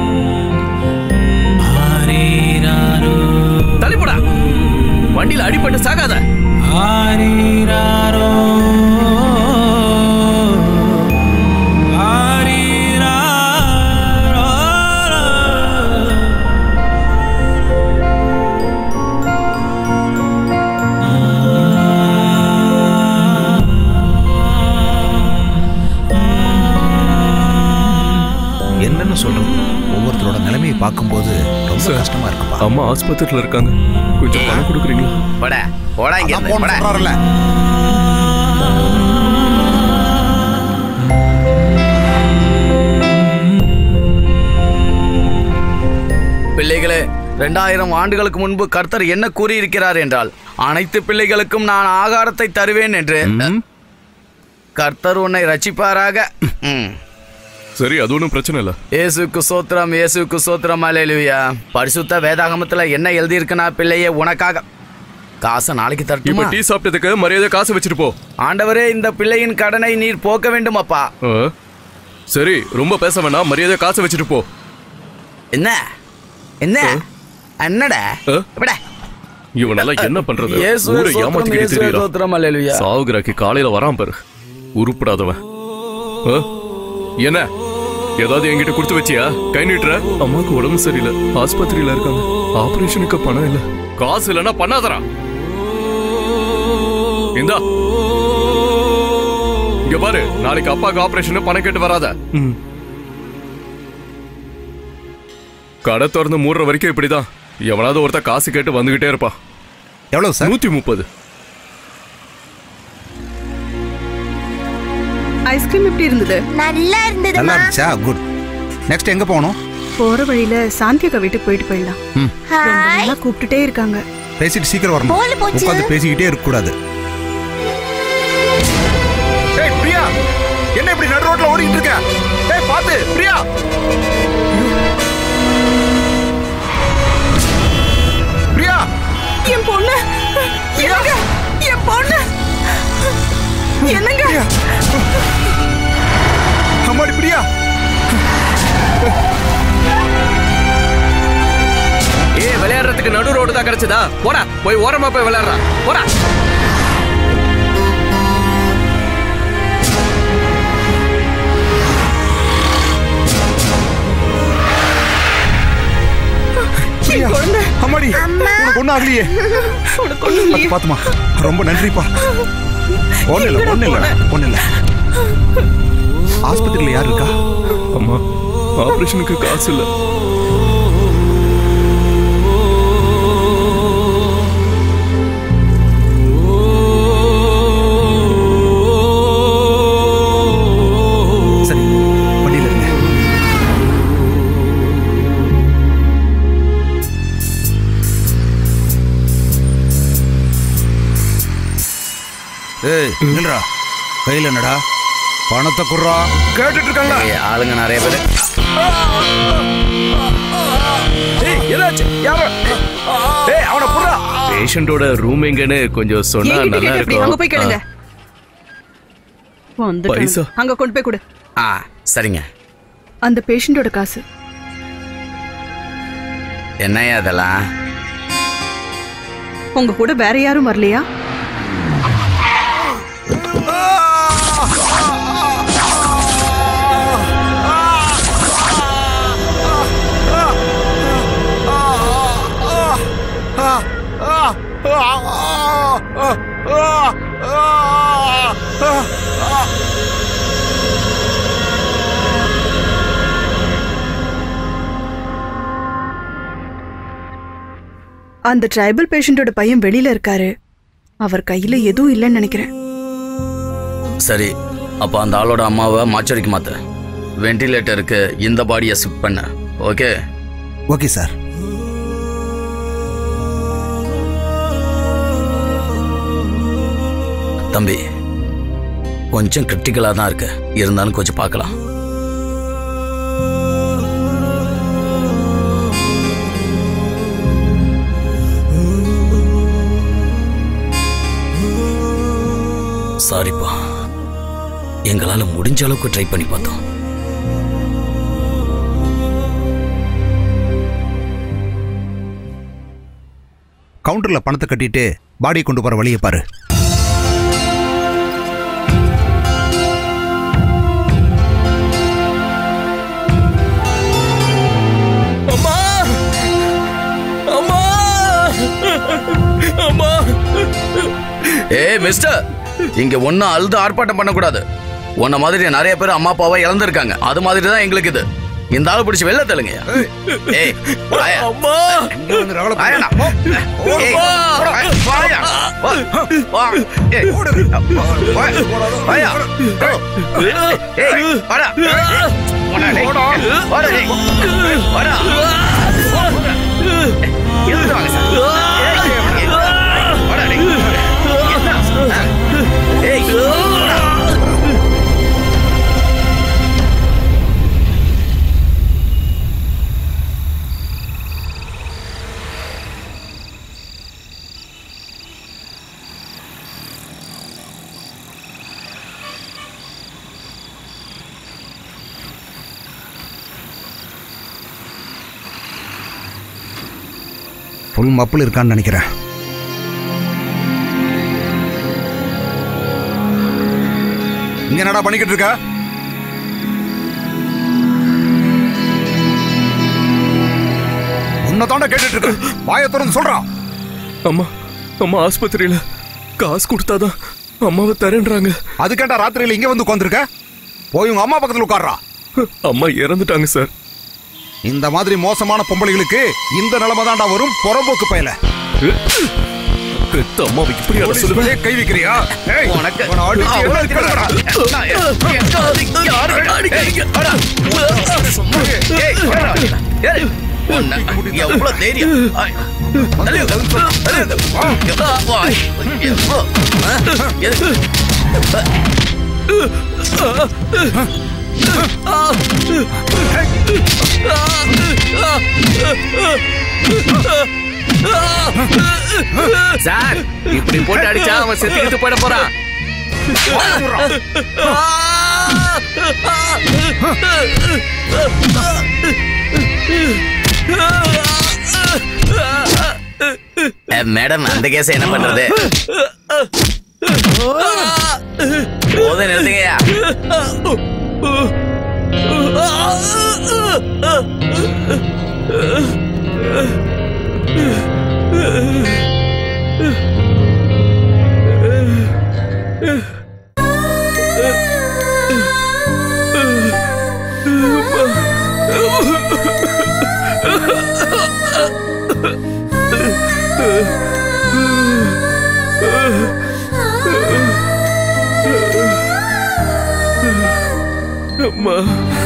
தள்ளி போடா வண்டியில அடிபட்டு சாகாத என்னன்னு சொல்றது ஒவ்வொருத்தரோட நிலைமையை பார்க்கும்போது ரொம்ப சார். கஷ்டமா இருக்குப்பா அம்மா ஆஸ்பத்திரியில இருக்காங்க கொஞ்சம் பணம் கொடுக்குறீங்களா போடா போடா இங்க அதான் இருந்து, போன் போடா. சொல்றாருல்ல பிள்ளைகளே ரெண்டாயிரம் ஆண்டுகளுக்கு முன்பு கர்த்தர் என்ன கூறியிருக்கிறார் என்றால் அனைத்து பிள்ளைகளுக்கும் நான் ஆகாரத்தை தருவேன் என்று கர்த்தர் உன்னை ரட்சிப்பாராக ம். சரி அது ஒன்றும் பிரச்சனை இல்ல இயேசுக்கு சோத்திரம் இயேசுக்கு சோத்திரம் அலையலுவியா பரிசுத்த வேதாகமத்துல என்ன எழுதியிருக்குன்னா பிள்ளையே உனக்காக காசை நாளைக்கு இப்ப தரட்டுமா டீ சாப்பிட்டதுக்கு மரியாதை காசு வச்சுட்டு போ ஆண்டவரே இந்த பிள்ளையின் கடனை நீர் போக்க வேண்டும் அப்பா ஆ? சரி ரொம்ப பேச வேணாம் மரியாதை காசு வச்சுட்டு போ என்ன என்ன என்னடா ஆ? எப்படா இவனெல்லாம் என்ன பண்றது இயேசுவே ஊரை சோத்திரம், ஏமாத்திக்கிட்டு இயேசுவே தெரியலாம் சோத்திரம், அல்லேலூயா. சாவுகிறாக்கி காலையில வரான் பாரு உருப்படாதவன் ஆ? என்ன ஏதாவது என்கிட்ட கொடுத்து வச்சியா கை நீட்டுற அம்மாவுக்கு உடம்பு சரியில்லை ஆஸ்பத்திரியில இருக்காங்க ஆபரேஷனுக்கு பணம் இல்ல காசு இல்லைன்னா பண்ணாதரா இந்தா இங்க பாரு நாளைக்கு அப்பாக்கு ஆபரேஷன் பணம் கேட்டு வராத கடை திறந்து மூடுற வரைக்கும் இப்படிதான் எவனாவது ஒருத்தன் காசு கேட்டு வந்துகிட்டே இருப்பான் எவ்வளவு சார் நூத்தி முப்பது ஐஸ்கிரீம் எப்படி இருந்தது நல்லா நல்லா இருந்ததுமா இருந்துச்சா குட் நெக்ஸ்ட் எங்க போகணும் போற வழியில சாந்தி அக்கா வீட்டுக்கு போயிட்டு போயிடலாம் ம் ரொம்ப ஹாய் நாளா கூப்பிட்டுட்டே இருக்காங்க பேசிட்டு சீக்கிரம் வரணும் போல போச்சு. உட்காந்து பேசிக்கிட்டே இருக்க கூடாது ஏய் பிரியா என்ன இப்படி நடு ரோட்ல ஓடிட்டு இருக்க ஏய் பாத்து பிரியா பிரியா என் பொண்ணு என்னங்க என் பொண்ணு என்னங்க அம்மாடி பிரியா ஏ விளையாடுறதுக்கு நடு ரோடு தான் கிடைச்சதா போடா போய் ஓரமா போய் விளையாடுறா போடா பிரியா குழந்தை. அம்மாடி உனக்கு ஒண்ணும் ஆகலையே உனக்கு ஒண்ணும் இல்லையே. பாத்துமா ரொம்ப நன்றிப்பா ஒண்ணு இல்ல ஒண்ணு இல்ல ஒண்ணு இல்ல ஆஸ்பத்திரியில யார் இருக்கா அம்மா ஆபரேஷனுக்கு காசு இல்ல சரி வண்டியில இருங்க ஏய் நில்றா கையில என்னடா பணத்தை குர்றா கேட்டுட்டு இருக்காங்க ஏய், ஆளுங்க நிறைய பேர் ஏய், என்னாச்சு? யாரோ? ஏய், அவனை புடுறா. பேஷண்டோட ரூம் எங்கன்னு கொஞ்சம் சொன்னா என்கிட்ட நல்லா கேட்டு எப்படி? அங்க போய் கேளுங்க இருக்கும் வந்துட்டாங்க. பைசா. அங்க கொண்டு போய் கொடு ஆ சரிங்க அந்த பேஷண்டோட காசு என்னையா அதெல்லாம் உங்க கூட வேற யாரும் வரலையா அந்த ட்ரைபல் பேஷண்டோட பையன் வெளியில இருக்காரு அவர் கையில எதுவும் இல்லைன்னு நினைக்கிறேன் சரி அப்போ அந்த ஆளோட அம்மாவை மாச்சரிக்கு மாத்த வென்டிலேட்டருக்கு இந்த பாடியை ஷிஃப்ட் பண்ண ஓகே ஓகே சார் தம்பி கொஞ்சம் கிரிட்டிக்கலாக தான் இருக்கு இருந்தாலும் கொஞ்சம் பார்க்கலாம் சாரிப்பா எங்களால் முடிஞ்ச அளவுக்கு ட்ரை பண்ணி பார்த்தோம் கவுண்டர்ல பணத்தை கட்டிட்டு பாடி கொண்டு போற வழியை பாரு அம்மா அம்மா அம்மா ஏய் மிஸ்டர் இங்க ஒன்னும் அழுது ஆர்ப்பாட்டம் பண்ணக்கூடாது உன்ன மாதிரி நிறைய பேர் அம்மா அப்பாவை இழந்திருக்காங்க அது மாதிரி தான் எங்களுக்கு இது இந்த ஆளு பிடிச்சி வெளில தள்ளுங்க ஏய் வாயா. அம்மா வாயாண்ணா. ஏய், வாயா, வாயா. வா, வா. ஏய், வா, வாயா. ஏய், வாடா. வாடா, டேய். வாடா, டேய். வாடா. எழுந்து வாங்க சார். ஏய், ஏய், வாடா, டேய். என்ன? ஏய், வாடா. ஃபுல் மப்பிள் இருக்கான்னு நினைக்கிறேன் இங்க என்னடா பண்ணிக்கிட்டு இருக்க உன்னை தாண்டா கேட்டுட்டு இருக்க வாயை திறந்து சொல்றான் அம்மா அம்மா ஆஸ்பத்திரியில காசு கொடுத்தாதான் அம்மாவை தரேன்றாங்க அதுக்கேண்டா ராத்திரியில இங்க வந்து உட்காந்துருக்க போய் உங்க அம்மா பக்கத்துல உட்கார்றா அம்மா இறந்துட்டாங்க சார் இந்த மாதிரி மோசமான பொம்பளைகளுக்கு இந்த நிலைமை தாண்டா வரும் புறம்போக்கு பயல பெத்த அம்மாவை இப்படி அட சொல்லுவேன் போலீஸ்லயே கை வைக்கிறியா ஏய், உனக்கு உன்னை அடிச்சு அவ்வளவு எல்லாம் கிளம்புடா. நான் எ- யாரு? ஏய், வாடா. ஏய், வாடா. ஏய், உன்னை எவ்வளவு தைரியம் ஐ, தள்ளி உட்காரு, தள்ளி உட்காரு. எப்பா, வா. எப்பா, ஆ, எதுக்கு? சார் இப்படி போட்டு அடிச்சா அவன் செத்துக்கிட்டு போயிட போறான் மேடம் அந்த கேஸ் என்ன பண்றது போதும் நிறுத்துங்கய்யா அம்மா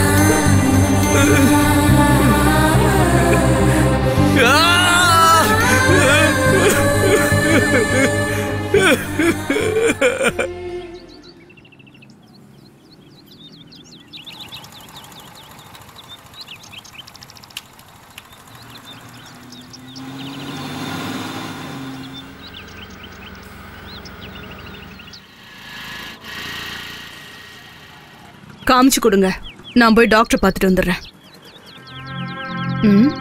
காமிச்சு கொடுங்க நான் போய் டாக்டர் பார்த்துட்டு வந்துடுறேன் ம்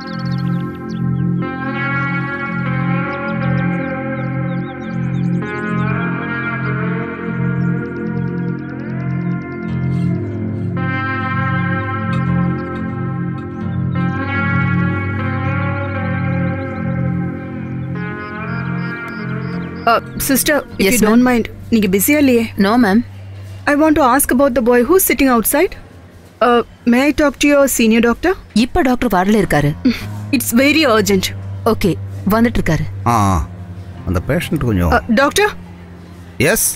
sister Yes, if ma'am. Don't mind நீங்க பிஸியா இல்லையே no ma'am I want to ask about the boy who's sitting outside. Uh, may I talk to your senior doctor? இப்ப டாக்டர் வார்டில் இருக்காரு It's very urgent. ஓகே வந்துட்டு இருக்காரு ஆ ஆ. அந்த patient கொஞ்சம் Uh, doctor? Yes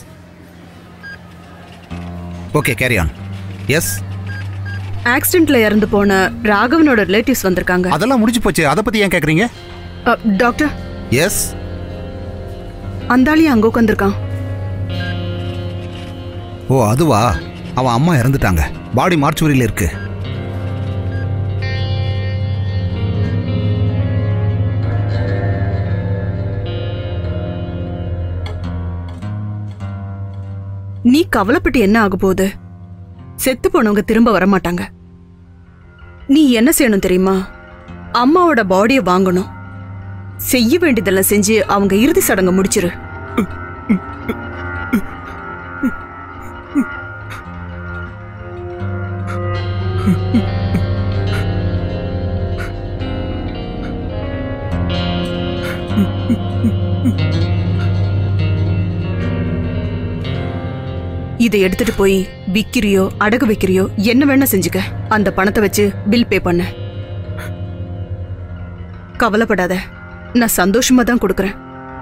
okay carry on yes ஆக்சிடென்ட்ல இறந்து போன ராகவனோட ரிலேட்டிவ்ஸ் வந்திருக்காங்க அதெல்லாம் முடிஞ்சு போச்சு அதை பத்தி ஏன் கேக்குறீங்க Uh, டாக்டர் எஸ் அந்தாளி அங்க உட்காந்துருக்கான் ஓ அதுவா அவன் அம்மா இறந்துட்டாங்க பாடி மார்ச்சுவரியில் இருக்கு நீ கவலைப்பட்டு என்ன ஆக போகுது செத்து போனவங்க திரும்ப வர மாட்டாங்க நீ என்ன செய்யணும் தெரியுமா அம்மாவோட பாடியை வாங்கணும் செய்ய வேண்டியதெல்லாம் செஞ்சு அவங்க இறுதி சடங்கு முடிச்சிரு இதை எடுத்துட்டு போய் விக்கிறியோ அடகு வைக்கிறியோ என்ன வேணா செஞ்சுக்க அந்த பணத்தை வச்சு பில் பே பண்ணு கவலைப்படாத நான் சந்தோஷமா தான் கொடுக்கறேன்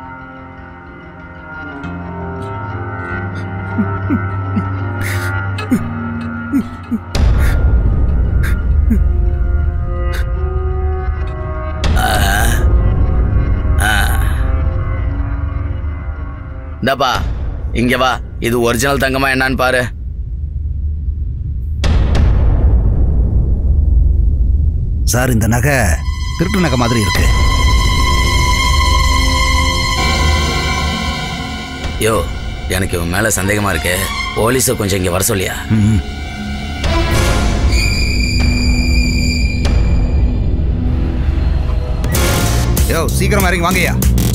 இந்தாப்பா இங்க வா இது ஒரிஜினல் தங்கமா என்னன்னு பாரு சார் இந்த நகை திருட்டு நகை மாதிரி இருக்கு யோ எனக்கு இவன் மேல சந்தேகமா இருக்கு போலீஸை கொஞ்சம் இங்க வர சொல்லியா ம். யோ சீக்கிரம் இறங்கி வாங்கய்யா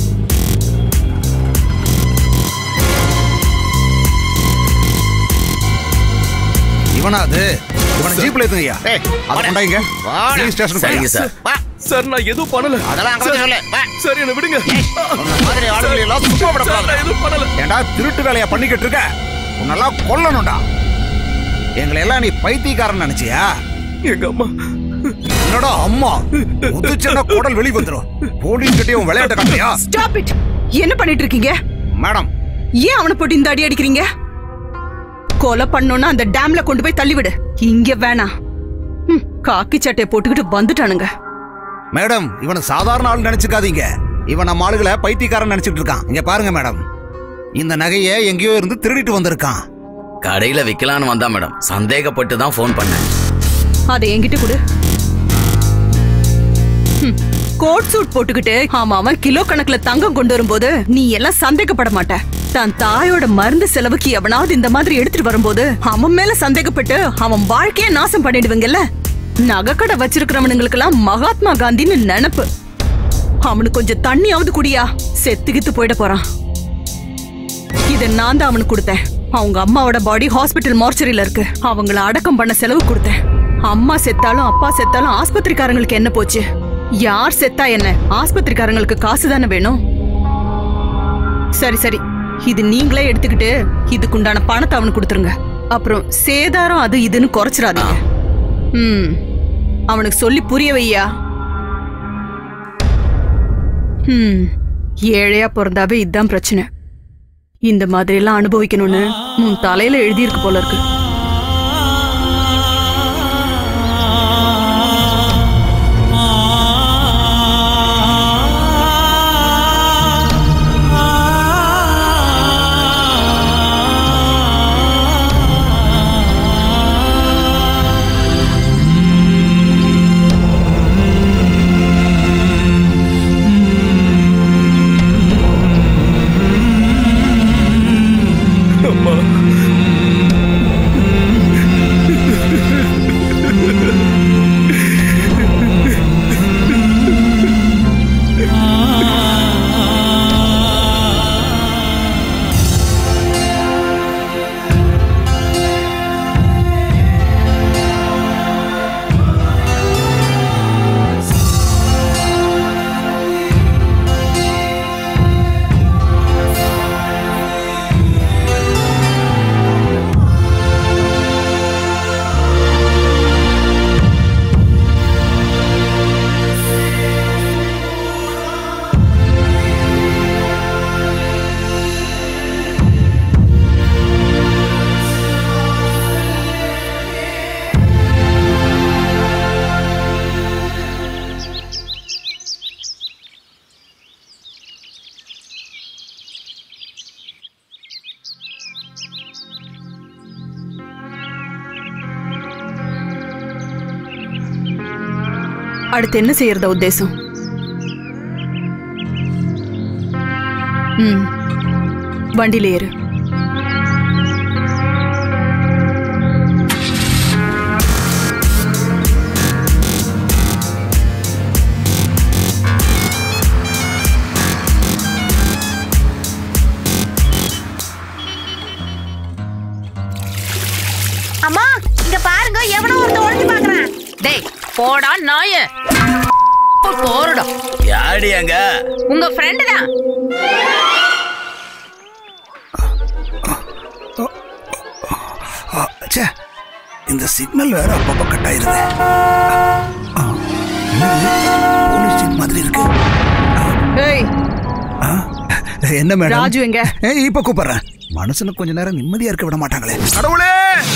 இவனா அது இவனை ஜீப்ல ஏத்துங்கய்யா அதை கொண்டாங்க போலீஸ் ஸ்டேஷன் சரிங்க சார் சார் நான் எதுவும் பண்ணல அதெல்லாம் அங்க வந்து சொல்லு வா. சார் என்ன விடுங்க உன்னை மாதிரி ஆளுங்களை எல்லாம் சும்மா சார், விடக்கூடாது நான் எதுவும் பண்ணல ஏண்டா திருட்டு வேலையா பண்ணிக்கிட்டு இருக்க உன்னெல்லாம் கொல்லணும்டா எங்களை எல்லாம் நீ பைத்தியக்காரன் நினைச்சியா எங்க அம்மா என்னடா அம்மா உதுச்சேன்னா குடல் வெளி வந்துரும் போலீஸ் கிட்டே உன் விளையாட்டு காட்டியா ஸ்டாப் இட் என்ன பண்ணிட்டு இருக்கீங்க மேடம் ஏன் அவனை போட்டு இந்த அடி அடிக்கிறீங்க கொலை பண்ணோம்னா அந்த டேம்ல கொண்டு போய் தள்ளிவிடு இங்க வேணாம் ம், காக்கி சட்டையை போட்டுக்கிட்டு வந்துட்டானுங்க மேடம் இவனை சாதாரண ஆள் நினைச்சுக்காதீங்க இவன் நம்ம ஆளுகளை பைத்தியக்காரன் நினைச்சிட்டு இருக்கான் இங்க பாருங்க மேடம் இந்த நகையை எங்கேயோ இருந்து திருடிட்டு வந்திருக்கான் கடையில விக்கலான்னு வந்தா மேடம் சந்தேகப்பட்டு தான் ஃபோன் பண்ணேன் அதை என்கிட்ட கொடு ம், கோட் சூட் போட்டுக்கிட்டு ஆமா அவன் கிலோ கணக்குல தங்கம் கொண்டு வரும்போது நீ எல்லாம் சந்தேகப்பட மாட்ட தன் தாயோட மருந்து செலவுக்கு எவனாவது இந்த மாதிரி எடுத்துட்டு வரும்போது அவன் மேல சந்தேகப்பட்டு அவன் வாழ்க்கைய நாசம் பண்ணிடுவீங்கல்ல நகைக்கடை வச்சிருக்கிறவனுங்களுக்கெல்லாம் மகாத்மா காந்தின்னு நினப்பு அவனுக்கு கொஞ்சம் தண்ணியாவது குடியா செத்துக்கித்து போயிட போறான் இத நான் தான் அவனுக்கு கொடுத்தேன் அவங்க அம்மாவோட பாடி ஹாஸ்பிட்டல் மார்ச்சரியில இருக்கு அவங்கள அடக்கம் பண்ண செலவு கொடுத்தேன் அம்மா செத்தாலும் அப்பா செத்தாலும் ஆஸ்பத்திரிக்காரங்களுக்கு என்ன போச்சு யார் செத்தா என்ன ஆஸ்பத்திரிக்காரங்களுக்கு காசு தானே வேணும் சரி சரி இது நீங்களே எடுத்துக்கிட்டு இதுக்குண்டான பணத்தை அவனுக்கு கொடுத்துருங்க அப்புறம் சேதாரம் அது இதுன்னு குறைச்சிடாதீங்க ம் அவனுக்கு சொல்லி புரிய வையா ம் ஏழையா பிறந்தாவே இதுதான் பிரச்சனை இந்த மாதிரி எல்லாம் அனுபவிக்கணும்னு உன் தலையில எழுதியிருக்கு போல இருக்கு அம்மா அடுத்து என்ன செய்யறதா உத்தேசம் ம் வண்டியில ஏறு போடா நாய போறடா யாடி அங்க உங்க ஃப்ரெண்டு தான் ச்சே இந்த சிக்னல் வேற அப்பப்ப கட் ஆயிருது ஆ, என்னது? போலீஸ் ஜீப் மாதிரி இருக்கு ஏய் ஆ, என்ன மேடம் ராஜு எங்க ஏய், இப்ப கூப்பிடுறேன் மனுஷனுக்கு கொஞ்ச நேரம் நிம்மதியா இருக்க விட மாட்டாங்களே கடவுளே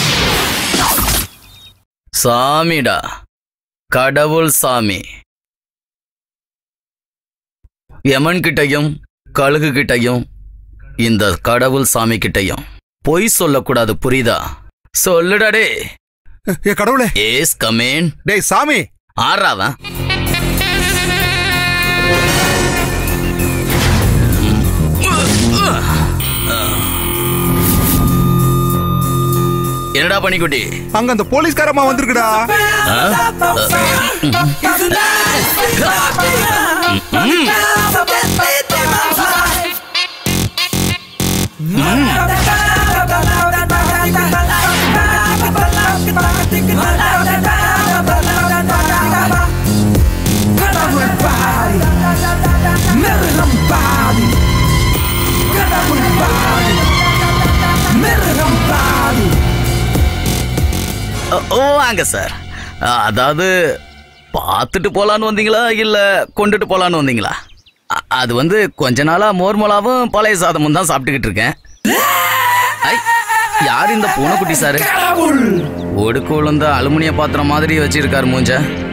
சாமிடா கடவுள் சாமி யமன் கிட்டையும் கழுகு கிட்டையும் இந்த கடவுள் சாமி கிட்டையும் பொய் சொல்லக்கூடாது புரியுதா சொல்லுடா டே ஏ கடவுளே ஏஸ் கமேன் டேய் சாமி ஆறாவன் என்னடா பண்ணிக்குட்டி அங்க அந்த போலீஸ்காரமா வந்திருக்குடா ஓ, ஓ வாங்க சார் அ, அதாவது பார்த்துட்டு போலான்னு வந்தீங்களா இல்ல கொண்டுட்டு போலான்னு வந்தீங்களா அ- அது வந்து கொஞ்ச நாளா மோர்மலாவும் பழைய சாதமும் தான் சாப்பிட்டுக்கிட்டு இருக்கேன் ஐ, யார் இந்த பூனைக்குட்டி சாரு ஒடுக்கு விழுந்த அலுமினிய பாத்திரம் மாதிரி வச்சிருக்காரு மூஞ்ச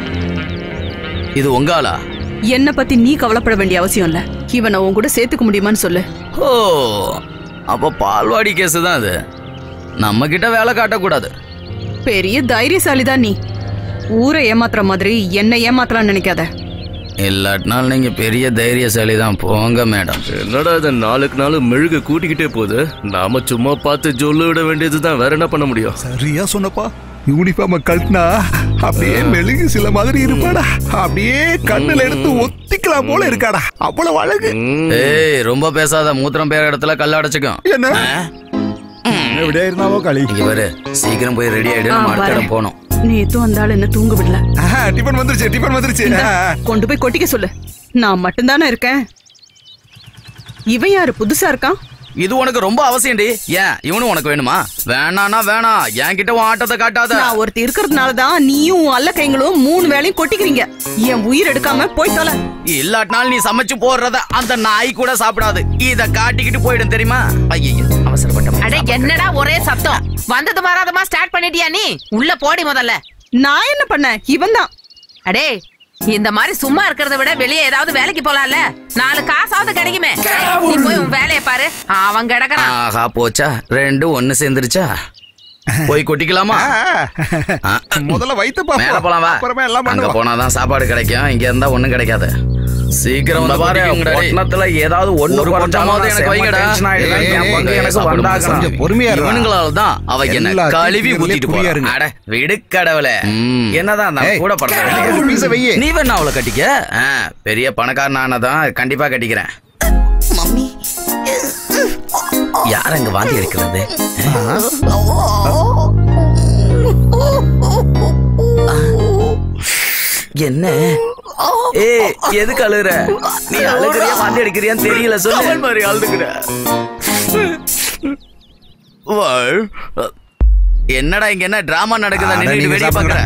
இது உங்க ஆளா என்ன பத்தி நீ கவலைப்பட வேண்டிய அவசியம் இல்ல இவனை உன் கூட சேர்த்துக்க முடியுமான்னு சொல்லு ஓ அப்ப பால்வாடி கேஸ் தான் அது நம்ம கிட்ட வேலை காட்டக்கூடாது பெரிய தைரியசாலி தான் நீ ஊரை ஏமாத்துற மாதிரி என்ன ஏமாத்தலாம்னு நினைக்காத இல்லாட்டினால் நீங்க பெரிய தைரியசாலி தான் போங்க மேடம் என்னடா இது நாளுக்கு நாள் மெழுகு கூட்டிக்கிட்டே போகுது நாம சும்மா பார்த்து ஜொல்லு விட வேண்டியதுதான் வேற என்ன பண்ண முடியும் சரியா சொன்னப்பா யூனிஃபார்ம கழட்டினா அப்படியே மெழுகு சில மாதிரி இருப்பாடா அப்படியே கண்ணுல எடுத்து ஒத்திக்கலாம் போல இருக்காடா அவ்வளவு அழகு ம், ஏய் ரொம்ப பேசாத மூத்திரம் பேர இடத்துல கல்ல அடைச்சுக்கும் என்ன എവിടെ ഇരുന്നാവോ കളി இங்க பாரு சீக்கிரம் போய் ரெடி ஆயிடு ஆ, நம்ம அடுத்த வரேன். இடம் போனோம் நேத்தும் அந்த ஆள் என்ன தூங்க விடல ஆஹா, டிபன் வந்துருச்சு டிபன் வந்துருச்சு இந்தா, ஆ. கொண்டு போய் கொட்டிக்க சொல்லு நான் மட்டும்தானே இருக்கேன் இவன் யாரு புதுசா இருக்கான் இது உனக்கு ரொம்ப அவசியம்டி ஏன் இவனும் உனக்கு வேணுமா வேணானா வேணாம் என்கிட்ட உன் ஆட்டத்தை காட்டாத நான் ஒருத்தி இருக்கிறதுனால தான் நீயும் உன் அல்ல கைங்களும் மூணு வேளையும் கொட்டிக்கிறீங்க என் உயிர் எடுக்காம போய் தொலை இல்லாட்டினாலும் நீ சமைச்சு போடுறத அந்த நாய் கூட சாப்பிடாது இத காட்டிக்கிட்டு போயிடும் தெரியுமா ஐயோ அவசரப்பட்ட அடே என்னடா ஒரே சத்தம் வந்தது வராதமா ஸ்டார்ட் பண்ணிட்டியா நீ உள்ள போடி முதல்ல நான் என்ன பண்ணேன் இவன் தான் அடே இந்த மாதிரி சும்மா இருக்கிறத விட வெளியே ஏதாவது வேலைக்கு போலாம்ல நாலு காசாவது கிடைக்குமே நீ போய் உன் வேலையை பாரு அவன் கிடக்குறான் ஆஹா போச்சா ரெண்டும் ஒண்ணு சேர்ந்துருச்சா போய் கொட்டிக்கலாமா ஆ. ஆ. முதல்ல வைத்து மேல போலாம் வா அப்புறமே எல்லாம் அங்க பண்ணுவோம் போனாதான் சாப்பாடு கிடைக்கும் இங்க இருந்தா ஒண்ணும் கிடைக்காது சீக்கிரம் வந்து பாரு பட்டணத்துல ஏதாவது ஒண்ணு ஒரு பொட்டமாவது எனக்கு வைங்கடா. ஏய், என் பங்கு ஏய், எனக்கு சாப்பிடு, வந்தாகணும் கொஞ்சம் பொறுமையா இருடா. இவனுங்களால தான் அவ என்ன எல்லாத்தையும் கழுவி இதுலயே ஊத்திட்டு குறியா போறா இருங்க. அட விடு கடவுளே என்னதான் நான் ஏய், கூட படுறேன் ஒரு piece அ வையி. நீ வேணா அவளை கட்டிக்க ஆ, பெரிய பணக்காரன் ஆனதான் கண்டிப்பா கட்டிக்கிறேன் யார் அங்க வாந்தி எடுக்கிறது என்ன ஏ எதுக்கு அழுகுற நீ அழுகுறியா வாந்தி எடுக்கிறியான்னு தெரியல சொல்லு மாதிரி அழுதுகிற என்னடா இங்க என்ன டிராமா நடக்குதா அட, நின்னுட்டு நீங்க வெளிய பாக்குற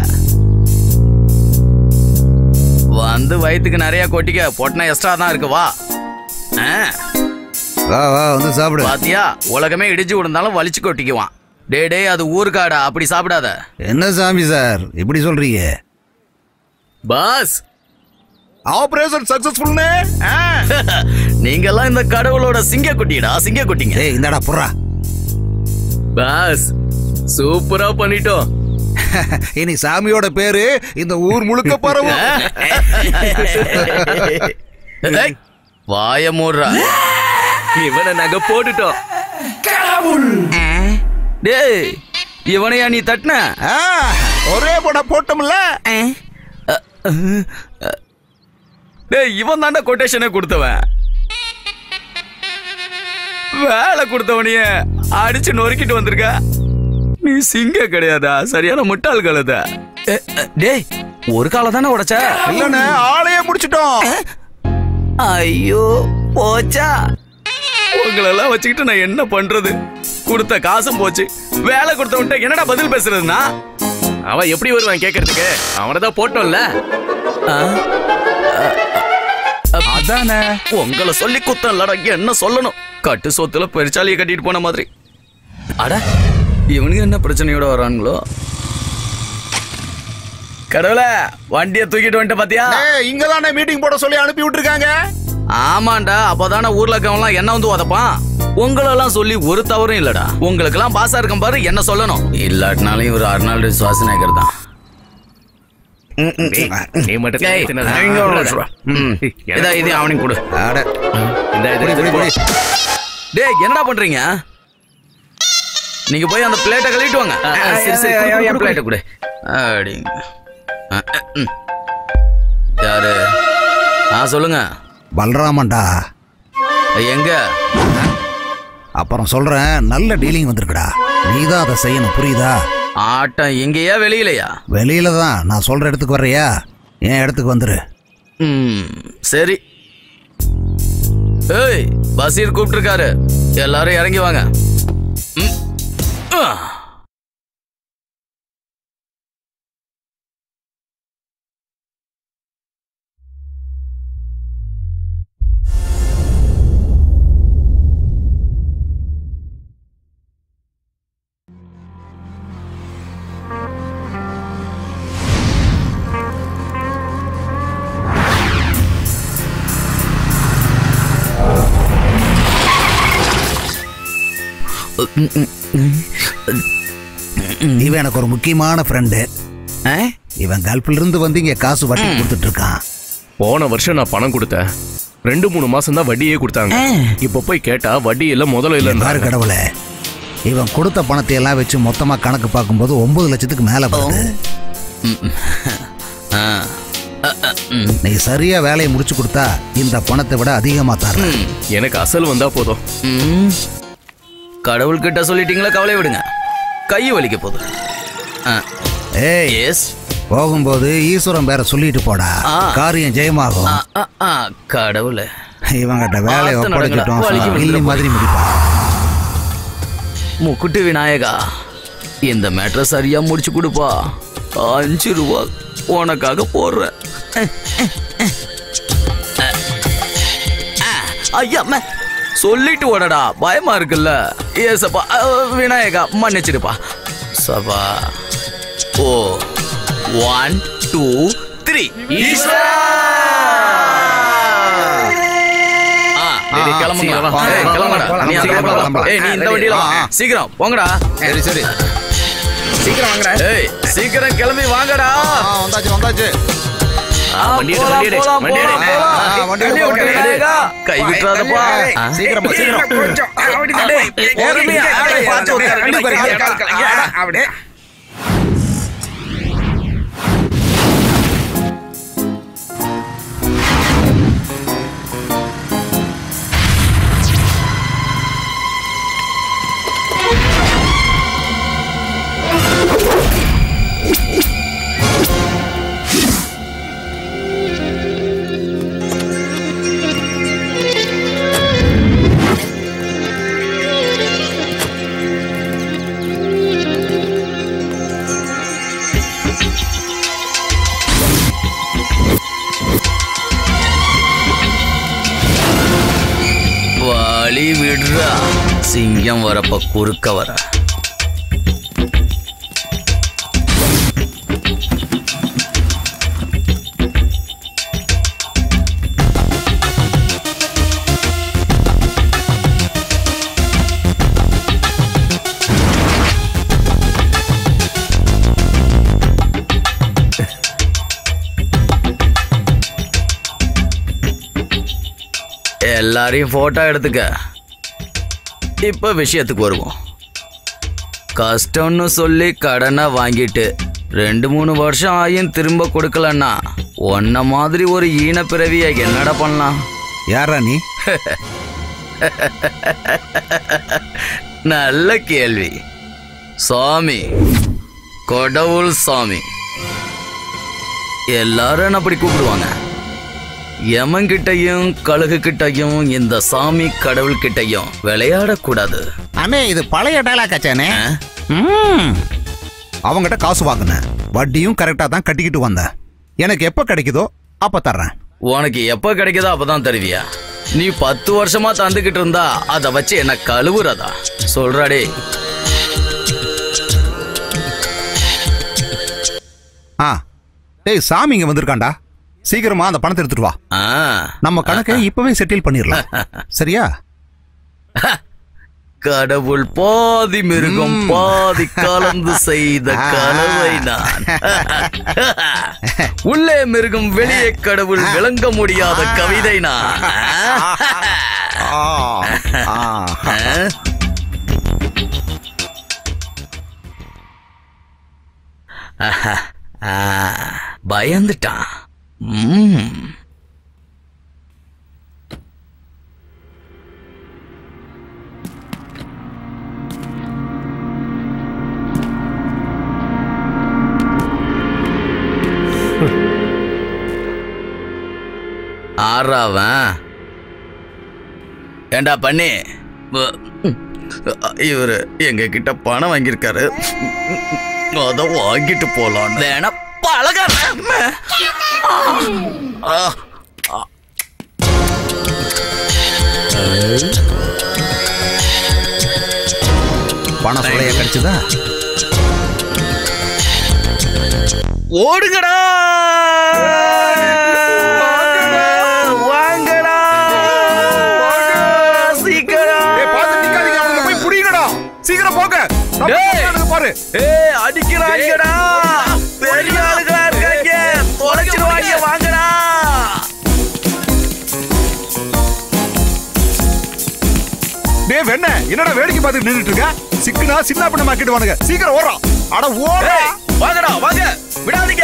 வந்து வயித்துக்கு நிறைய கொட்டிக்க பொட்டினா எக்ஸ்ட்ரா தான் இருக்கு வா ஆ, வா வா வந்து சாப்பிடு பாத்தியா உலகமே இடிச்சு விழுந்தாலும் வலிச்சு கொட்டிக்குவான் டே டேய் அது ஊருக்காடா அப்படி சாப்பிடாத என்ன சாமி சார் இப்படி சொல்றீங்க பாஸ் ஆபரேஷன் சக்சஸ்ஃபுல்னே நீங்க எல்லாம் இந்த கடவுளோட சிங்க குட்டிடா சிங்க குட்டிங்க ஏய் இந்தாடா புறா பாஸ் சூப்பரா பண்ணிட்டோம் இனி சாமியோட பேரு இந்த ஊர் முழுக்க பரவும் ஏய், வாய மூடுறா இவனை நாங்க போட்டுட்டோம் டேய் இவனையா நீ தட்டின ஆ, ஒரே போட போட்டோம்ல டேய் இவன் தாண்டா கொட்டேஷனே கொடுத்தவன் வேலை கொடுத்தவனையே அடிச்சு நொறுக்கிட்டு வந்திருக்க நீ சிங்க கிடையாதா சரியான முட்டாள் கழுத டேய் ஒரு காலை தானே உடைச்ச இல்லண்ணே ஆளையே முடிச்சிட்டோம் ஐயோ போச்சா உங்களெல்லாம் வச்சுக்கிட்டு நான் என்ன பண்றது கொடுத்த காசும் போச்சு வேலை கொடுத்தவன்ட்ட என்னடா பதில் பேசுறதுன்னா அவன் எப்படி வருவான் கேக்குறதுக்கு அவனை தான் போட்டோம்ல அதானே உங்களை சொல்லி குத்தம் இல்லடா என்ன சொல்லணும் கட்டு சொத்துல பெருச்சாலியை கட்டிட்டு போன மாதிரி அட இவனுக்கு என்ன பிரச்சனையோட வரானுங்களோ கடவுள வண்டியை தூக்கிட்டு வந்துட்ட பாத்தியா இங்க தானே மீட்டிங் போட சொல்லி அனுப்பி விட்டுருக்காங்க ஆமாண்டா அப்பதானே ஊர்ல இருக்கவன்லாம் என்ன வந்து உதப்பான் உங்களெல்லாம் சொல்லி ஒரு தவறும் இல்லடா உங்களுக்கெல்லாம் பாசா இருக்கும் பாரு என்ன சொல்லணும் இல்லாட்டினாலும் இவர் அர்னால்டு சுவாசநேகர் தான் நீ மட்டும் ஏய், தின்னதா? இங்க ஒரு நிமிஷம். ம். இதா இது அவனுக்கு கொடு அட இந்த இது புடி, புடி, புடி. டேய் என்னடா பண்றீங்க நீங்க போய் அந்த பிளேட்டை கழுவிட்டு வாங்க சரி சரி என் பிளேட்டை கொடு அப்படிங்க ஆ, ஆ, ம். யாரு ஆ சொல்லுங்க பலராமன்டா எங்க அப்புறம் சொல்றேன் நல்ல டீலிங் வந்திருக்குடா நீ தான் அதை செய்யணும் புரியுதா ஆட்டம் எங்கேயா வெளியிலயா வெளியில தான் நான் சொல்ற இடத்துக்கு வர்றியா என் இடத்துக்கு வந்துரு ம் சரி ஏய் பசீர் கூப்பிட்டுருக்காரு எல்லாரும் இறங்கி வாங்க ம். ஆ. இவன் எனக்கு ஒரு முக்கியமான ஃப்ரெண்டு ஆ? இவன் கல்ஃப்ல இருந்து வந்து இங்க காசு வட்டி கொடுத்துட்டு இருக்கான் போன வருஷம் நான் பணம் கொடுத்தேன் ரெண்டு மூணு மாசம் தான் வட்டியே கொடுத்தாங்க இப்ப போய் கேட்டா வட்டி இல்ல முதல்ல பாரு இல்ல கடவுளே இவன் கொடுத்த பணத்தை எல்லாம் வச்சு மொத்தமா கணக்கு பார்க்கும்போது ஒன்பது லட்சத்துக்கு மேல வருது ஆ. அ, அ, ம். நீ சரியா வேலையை முடிச்சு கொடுத்தா இந்த பணத்தை விட அதிகமா தரேன் எனக்கு அசல் வந்தா போதும் ம். கடவுள்கிட்ட சொல்லிட்டீங்களா கவலை விடுங்க கை வலிக்க போகுது ஏய் எஸ் போகும்போது ஈஸ்வரன் பேரை சொல்லிட்டு போடா ஆ. காரியம் ஜெயமாகும் கடவுளே இவங்கிட்ட வேலையை பார்த்து ஒப்படைச்சிட்டோம் நடங்கடா. வலிக்கு கில்லி விழுந்துட மாதிரி முடிப்பான் முக்குட்டு விநாயகா இந்த மேட்ரை சரியா முடிச்சு கொடுப்பா அஞ்சு ரூபா உனக்காக போடுறேன் ஐயா அம்மா. சொல்லிட்டு ஓடடா பயமா இருக்குல்ல ஏசப்பா அஹ், விநாயகா மன்னிச்சிடுப்பா சபா ஓ ஒன் டூ த்ரீ டேய், கிளம்புங்க சீக்கிரம் வா. ஏய், கிளம்புடா. போலாம், நீ அந்த சீக்கிரம் பக்கம் போலாம். வா. ஏய், நீ இந்த வண்டியில வா. ஆ, ஆ. சீக்கிரம் போங்கடா சரி சரி சீக்கிரம் வாங்கடா ஏய் சீக்கிரம் கிளம்பி வாங்கடா வந்தாச்சு வந்தாச்சு ஆ, வண்டி எடு, போலாம், வண்டி எடு, போலாம், வண்டி எடு. போலாம், போலாம். ஆ, ஆ, வண்டி எடு, வண்டி வண்டி எடு, எடு. விநாயகா. கை விட்டுறாதப்பா ஆ. சீக்கிரமா சீக்கிரம் டேய், பொறுமையா, ஆளை பார்த்து உட்காரு. வண்டி பாரு, அப்படியே. வழி விடுறா சிங்கம் வரப்ப குறுக்க வர எல்லாரையும் போட்டோ எடுத்துக்க இப்ப விஷயத்துக்கு வருவோம் கஷ்டம்னு சொல்லி கடனை வாங்கிட்டு ரெண்டு மூணு வருஷம் ஆயும் திரும்ப கொடுக்கலன்னா உன்ன மாதிரி ஒரு ஈன பிறவிய என்னடா பண்ணலாம் யாரா நீ நல்ல கேள்வி சாமி கடவுள் சாமி எல்லாரும் என்ன அப்படி கூப்பிடுவாங்க யமன்கிட்டயும் கழுகு கிட்டயும் இந்த சாமி கடவுள் கிட்டயும் விளையாடக்கூடாது அண்ணே இது பழைய டைலாக் ஆச்சானே ஆ? அவங்ககிட்ட காசு வாங்கினேன் வட்டியும் கரெக்டா தான் கட்டிக்கிட்டு வந்தேன் எனக்கு எப்ப கிடைக்குதோ அப்ப தர்றேன் உனக்கு எப்ப கிடைக்குதோ அப்பதான் தருவியா நீ பத்து வருஷமா தந்துகிட்டு இருந்தா அத வச்சு என்ன கழுவுறதா சொல்றாடே ஆ டேய் சாமி இங்க வந்திருக்காண்டா சீக்கிரமா அந்த பணத்தை எடுத்துட்டு வா ஆ நம்ம கணக்கை இப்பவே செட்டில் பண்ணிடலாம் சரியா கடவுள் பாதி மிருகம் பாதி கலந்து செய்த கலவை நான் உள்ளே மிருகம் வெளியே கடவுள் விளங்க முடியாத கவிதை நான் ஆ, ஆ. ஆ, பயந்துட்டான் ம். ஆறாவன் ஏண்டா பண்ணி வ- இவரு எங்க கிட்ட பணம் வாங்கியிருக்காரு அத வாங்கிட்டு போலாம் வேணா பழக பணம் சொல்லைய கிடைச்சதா ஓடுங்கடா வாங்கடா சீக்கிரம் ஏய், பார்த்து நிக்காதீங்க, அவங்கள போய் புடிங்கடா. சீக்கிரம் போங்க நம்ம டேய். பக்கம் பாரு ஏய் அடிக்கிறாங்கடா பெரிய ஆளுகளா இருக்காங்க தொலைச்சிருவாங்க வாங்கடா டேய் வெண்ண என்னடா வேடிக்கை பார்த்துட்டு நின்னுட்டு இருக்க சிக்குனா சின்ன பண்ண மாக்கிடுவானுங்க சீக்கிரம் ஓடுறோம் அட ஓடுறா ஏய், வாங்கடா வாங்க விடாதீங்க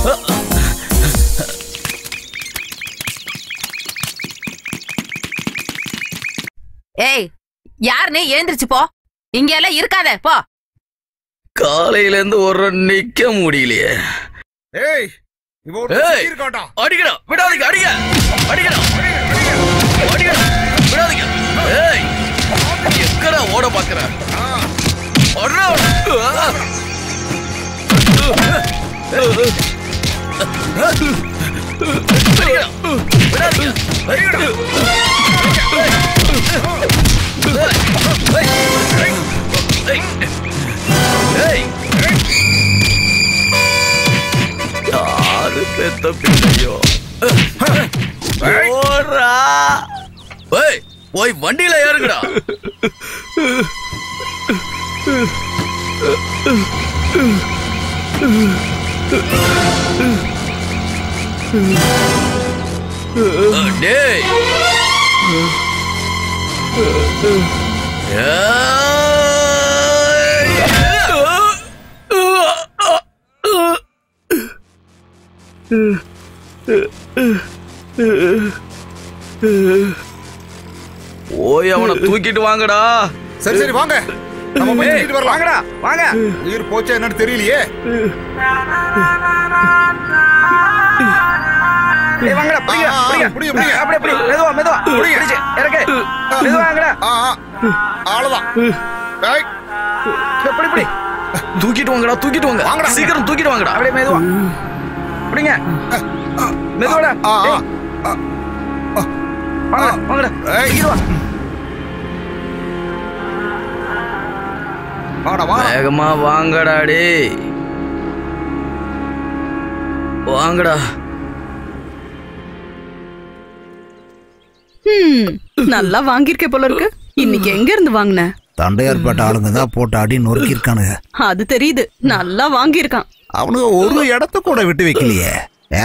ஏய் யார் நீ எழுந்திருச்சு போ இங்க எல்லாம் இருக்காத போ காலையில இருந்து ஒரு நிக்க முடியலையே ஏய் இவ ஒரு ஏய். இருக்கோட்டா அடிக்கடா விடாதீங்க அடிங்க அடிக்கடா அடிக்கடா விடாதீங்க ஏய் எக்கடா ஓட பாக்குற ஓடுறா, ஓடுறா. அடிக்கடா, விடாதீங்க. அடிக்கடா. ஏய், ஏய், ஏய். யாரு பெத்த பிள்ளையோ ஓடுறா ஏய் போய் வண்டியில ஏறுங்கடா அஹ், டேய் போய் அவனை தூக்கிட்டு வாங்கடா சரி சரி வாங்க நம்ம போய் தூக்கிட்டு வரலாம் வாங்கடா வாங்க உயிர் போச்சா என்னன்னு தெரியலையே ஏய், வாங்கடா பிடிங்க ஆ, ஆ, பிடிங்க பிடிங்க, பிடிங்க. அப்படியே பிடி மெதுவா மெதுவா பிடிங்க. பிடிச்சு இறக்கு மெதுவா வாங்கடா ஆ ஆ. அவ்வளவுதான் ஏய், எப்படி பிடி தூக்கிட்டு வாங்கடா தூக்கிட்டு வாங்க வாங்கடா. சீக்கிரம் தூக்கிட்டு வாங்கடா அப்படியே மெதுவா பிடிங்க மெதுவாடா ஆ, ஆ. ஏய், வாங்கடா வாங்கடா ஏய். தூக்கிட்டு வா வாடா வா வேகமா வாங்கடா டேய் வாங்கடா ஹம், நல்லா வாங்கியிருக்கே போல இருக்கு இன்னைக்கு எங்க இருந்து வாங்கின தண்டையார்பேட்டை ஆளுங்க தான் போட்டு அடி நொறுக்கி இருக்கானுங்க அது தெரியுது நல்லா வாங்கியிருக்கான் அவனுங்க ஒரு இடத்த கூட விட்டு வைக்கலையே ஏ,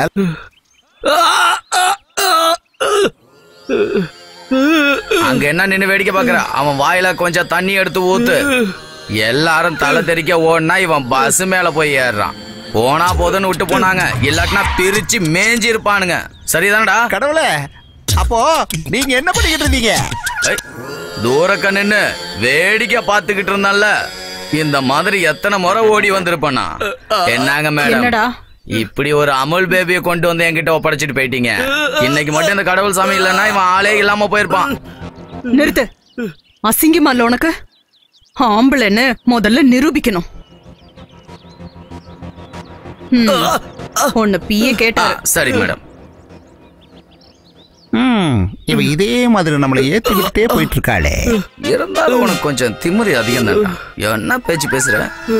அங்க என்ன நின்னு வேடிக்கை பாக்குற அவன் வாயில கொஞ்சம் தண்ணி எடுத்து ஊத்து எல்லாரும் தலை தெறிக்க ஓடுனா இவன் பஸ் மேல போய் ஏறுறான் போனா போதுன்னு விட்டு போனாங்க இல்லாட்டினா பிரிச்சு மேஞ்சி இருப்பானுங்க சரிதானடா கடவுளே அப்போ நீங்க என்ன பண்ணிக்கிட்டு இருந்தீங்க ஏய், தூரக்க நின்னு வேடிக்கை பார்த்துக்கிட்டு இருந்தான்ல இந்த மாதிரி எத்தனை முறை ஓடி வந்திருப்பானா என்னங்க மேடம் என்னடா இப்படி ஒரு அமுல் பேபியை கொண்டு வந்து என்கிட்ட ஒப்படைச்சிட்டு போயிட்டீங்க இன்னைக்கு மட்டும் இந்த கடவுள் சாமி இல்லைன்னா இவன் ஆளே இல்லாம போயிருப்பான் நிறுத்து அசிங்கமா இல்ல உனக்கு ஆம்பளைன்னு முதல்ல நிரூபிக்கணும் ம். உன்னை பிய ஆ, கேட்டாரு சரி மேடம் ம், இவ இதே மாதிரி நம்மளை ஏத்துக்கிட்டே போயிட்டு இருக்காளே இருந்தாலும் உனக்கு கொஞ்சம் திமிரி அதிகம் தான் என்ன பேச்சு பேசுற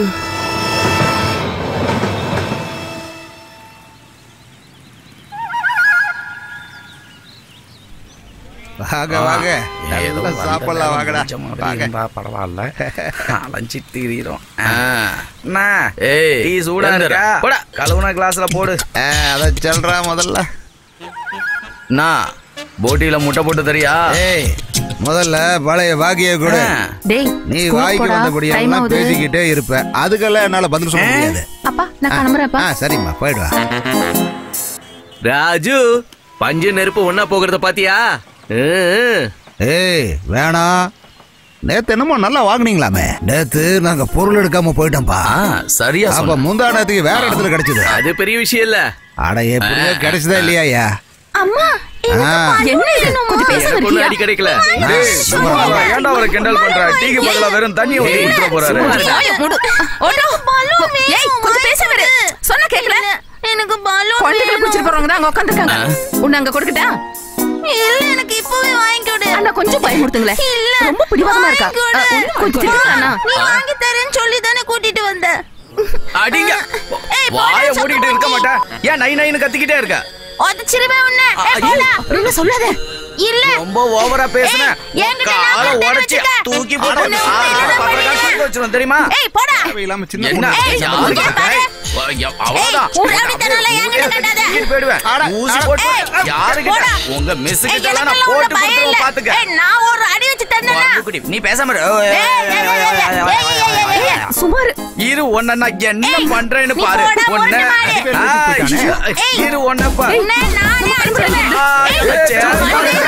வாங்க வாங்க ஏதோ நல்லா சாப்பிடலாம் வாங்கடா வந்த மாதிரி வாங்க இருந்தா பரவாயில்ல அலைஞ்சி திரியிறோம் ஏய் டீ சூடா இருக்கா போடா கழுவுன கிளாஸ்ல போடு ஆ, அத சொல்றா முதல்ல நான் போட்டியில முட்டை போட்டு தரியா ஏய் முதல்ல பழைய பாக்கிய கூட ஆ. டேய் நீ ஸ்கூலுக்கு வாய்க்கு போடா டைம் வந்தபடியெல்லாம் ஆகுது பேசிக்கிட்டே இருப்ப அதுக்கெல்லாம் என்னால பதில் சொல்ல முடியாது அப்பா நான் கிளம்புறேன்ப்பா ஆ சரிம்மா போயிடுவா ராஜு பஞ்சு நெருப்பு ஒன்னா போகிறத பாத்தியா ம். ஏய் வேணாம் நேத்து என்னமோ நல்லா வாங்குனீங்களாமே நேத்து நாங்க பொருள் எடுக்காம போயிட்டோம்பா ஆ, சரியா அப்ப சொன்ன. முந்தா நேரத்துக்கு வேற இடத்துல கிடைச்சது அது பெரிய விஷயம் இல்ல அட எப்படியோ கிடைச்சதா இல்லையா ஐயா அம்மா ஆ, என்ன இது கொஞ்சம் பேச எனக்கு ஒண்ணும் இருக்கியா அடி கிடைக்கல டேய், சும்மா வா. ஏன்டா அவரை கிண்டல் பண்ற டீக்கு பதிலா வெறும் தண்ணி ஊத்தி குடுத்துற போறாரு வாயை மூடு. ஓடு. ஏய், கொஞ்சம் பேச விடு. சொன்னா கேக்கல? எனக்கு பலூன் குழந்தைகளை பிடிச்சிட்டு போறவங்க தான் அங்க உட்காந்துருக்காங்க உன்னை அங்க கொடுக்கட்டா இல்ல எனக்கு இப்பவே வாங்கி கொடு அண்ணா கொஞ்சம் பயமுறுத்துங்களேன் இல்ல ரொம்ப பிடிவாதமா இருக்கா வாங்கி கொடு. அஹ், ஒண்ணு கொஞ்சம் திருப்பி அண்ணா. நீ வாங்கி தரேன்னு சொல்லி தானே கூட்டிட்டு வந்த அடிங்க ஏய், போடா, வாய சொக்க மூடிட்டு இருக்க மாட்டே. மாட்டேன் ஏன் நை நைன்னு கத்திக்கிட்டே இருக்க உதச்சிருவேன் உன்னை ஏய், ஐயோ. போடா. அப்படின்னு சொல்லாத இல்ல ரொம்ப ஓவரா பேசுன ஏய், என்கிட்ட நான் காலை கட்டை உடைச்சு வச்சுக்க. தூக்கி போட்டு உன்னை ஆ, உன்னை இல்ல பத்திரக்கார பண்ணுவேன். தூக்கி வச்சிரும் தெரியுமா ஏய் போடா தேவையில்லாம சின்ன என்ன பொண்ணு. ஏய், யாருக்கு இங்க பாரு. ஏய், வ- ய- அவ்வளவுதான் ஏய், உன் ரவுடித்தனம்லாம் என்கிட்ட கட்டாத. தூக்கிட்டு போயிடுவேன் அட, ஊசி அட, போட்டு ஏய், யாருக்கிட்ட போடா. உங்க ஏய், மிஸ்ஸுக்கிட்ட எல்லாம் நான் எனக்கெல்லாம் போட்டு ஒண்ணும் பயம் இல்ல. கொடுத்துருவோம் பாத்துக்க ஏய், நான் ஒரு அடி வச்சு தந்தேனா? குட்டி, நீ பேசாம இரு. ஏய், ஏய், ஏய், ஏய், ஏய், ஏய், ஏய், ஏய். சுமார் இரு உன்னை நான் என்ன ஏய், பண்றேன்னு நீ பாரு போடா, உன்னை போட்டு மாடு. ஆ, ஏய். இரு உன்னை பாரு உன்னை நானே அடிச்சிருவேன். ஆ, ஏய், சரி, சும்மா சரி.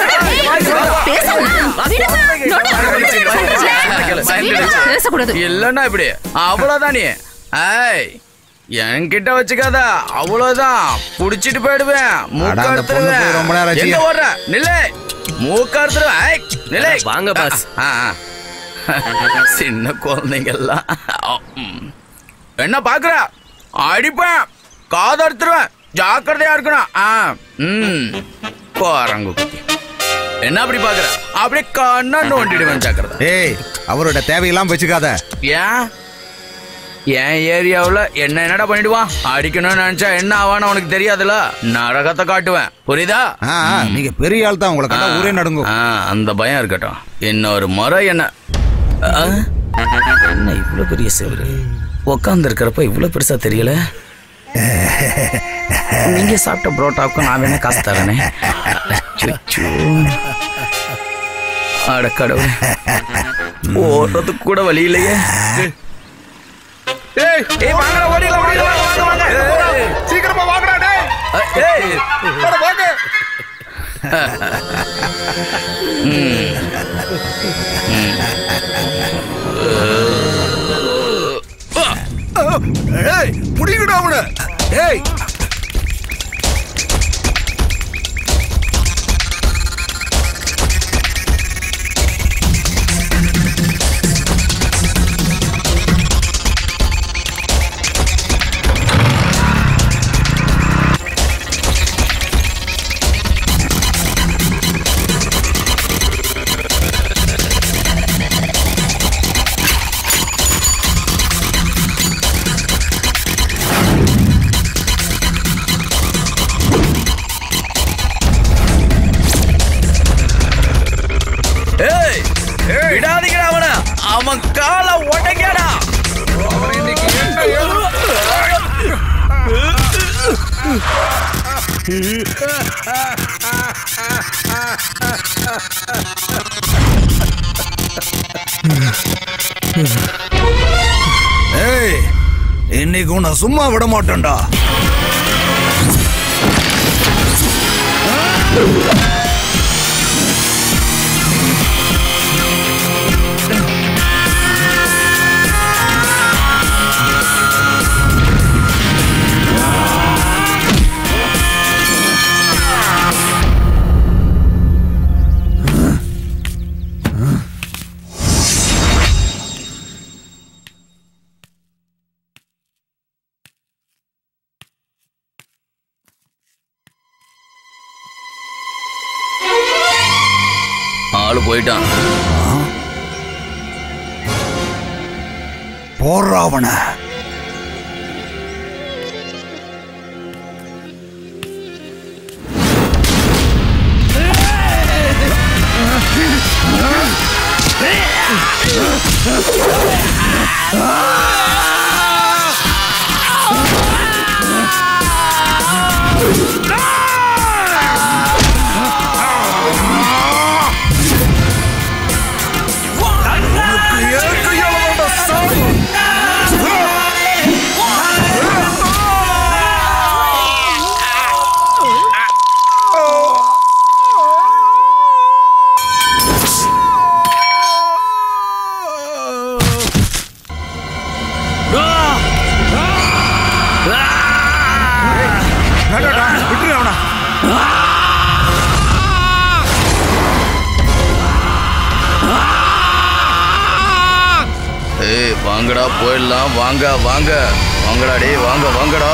பேசக்கூடாது இல்லன்னா இப்படி அவ்வளவுதான் நீ ஏய் என்கிட்ட வச்சுக்காத அவ்வளவுதான் புடிச்சிட்டு போயிடுவேன் மூக்க அட, அந்த பொண்ணு போய் ரொம்ப நேரம் அறுத்துருவேன் ஆச்சு. எங்க ஓடுற நில்லு மூக்க அறுத்துருவேன் ஏய், நில்லு அட, வாங்க, பாஸ். ஆ, ஆ. சின்ன குழந்தைங்க எல்லாம் ம். என்ன பாக்குற அடிப்பேன் காது அறுத்துருவேன் ஜாக்கிரதையா இருக்கணும் ஆ ம் குரங்கு குட்டி என்ன அப்படி பாக்குற அப்படியே கண்ணா நோண்டிடுவேன் ஜாக்கிரதை ஏய் அவரோட தேவையெல்லாம் வச்சுக்காத ஏன் என் ஏரியாவுல என்ன என்னடா பண்ணிடுவான் அடிக்கணும்னு நினைச்சா என்ன ஆவான்னு உனக்கு தெரியாதுல நரகத்தை காட்டுவேன் புரியுதா ஆ, ஆ, நீங்க பெரிய ஆள் தான் உங்களை கண்டா ஊரே நடுங்கும் ஆ, அந்த பயம் இருக்கட்டும் இன்னொரு முறை என்ன ஆ? என்ன இவ்வளவு பெரிய செவரு உட்கார்ந்து இருக்கிறப்ப இவ்வளவு பெருசா தெரியல நீங்க சாப்பிட்ட புரோட்டாவுக்கும் நான் வேணா காசு தரேனே அச்சச்சோ. அட கடவுளே ஓடுறதுக்கு கூட வழி இல்லையே ஏய், ஏய், வாங்கடா, ஓடிடலாம், ஓடிடலாம், வாங்க, வாங்க. ஏய், சீக்கிரமா வாங்கடா டேய் ஏய், வாட, வாங்க ஏய் புடிங்கடா அவன ஏய் ஏய், விடாதீங்கடா அவன அவன் காலை உடைக்கடா ஏய் இன்னைக்கு உன்னை சும்மா விட மாட்டேன்டா ஆ ஆளு போயிட்டான் போறாவன விட்டுரு அவனா ஏய் வாங்கடா போயிடலாம் வாங்க வாங்க வாங்கடா டேய் வாங்க வாங்கடா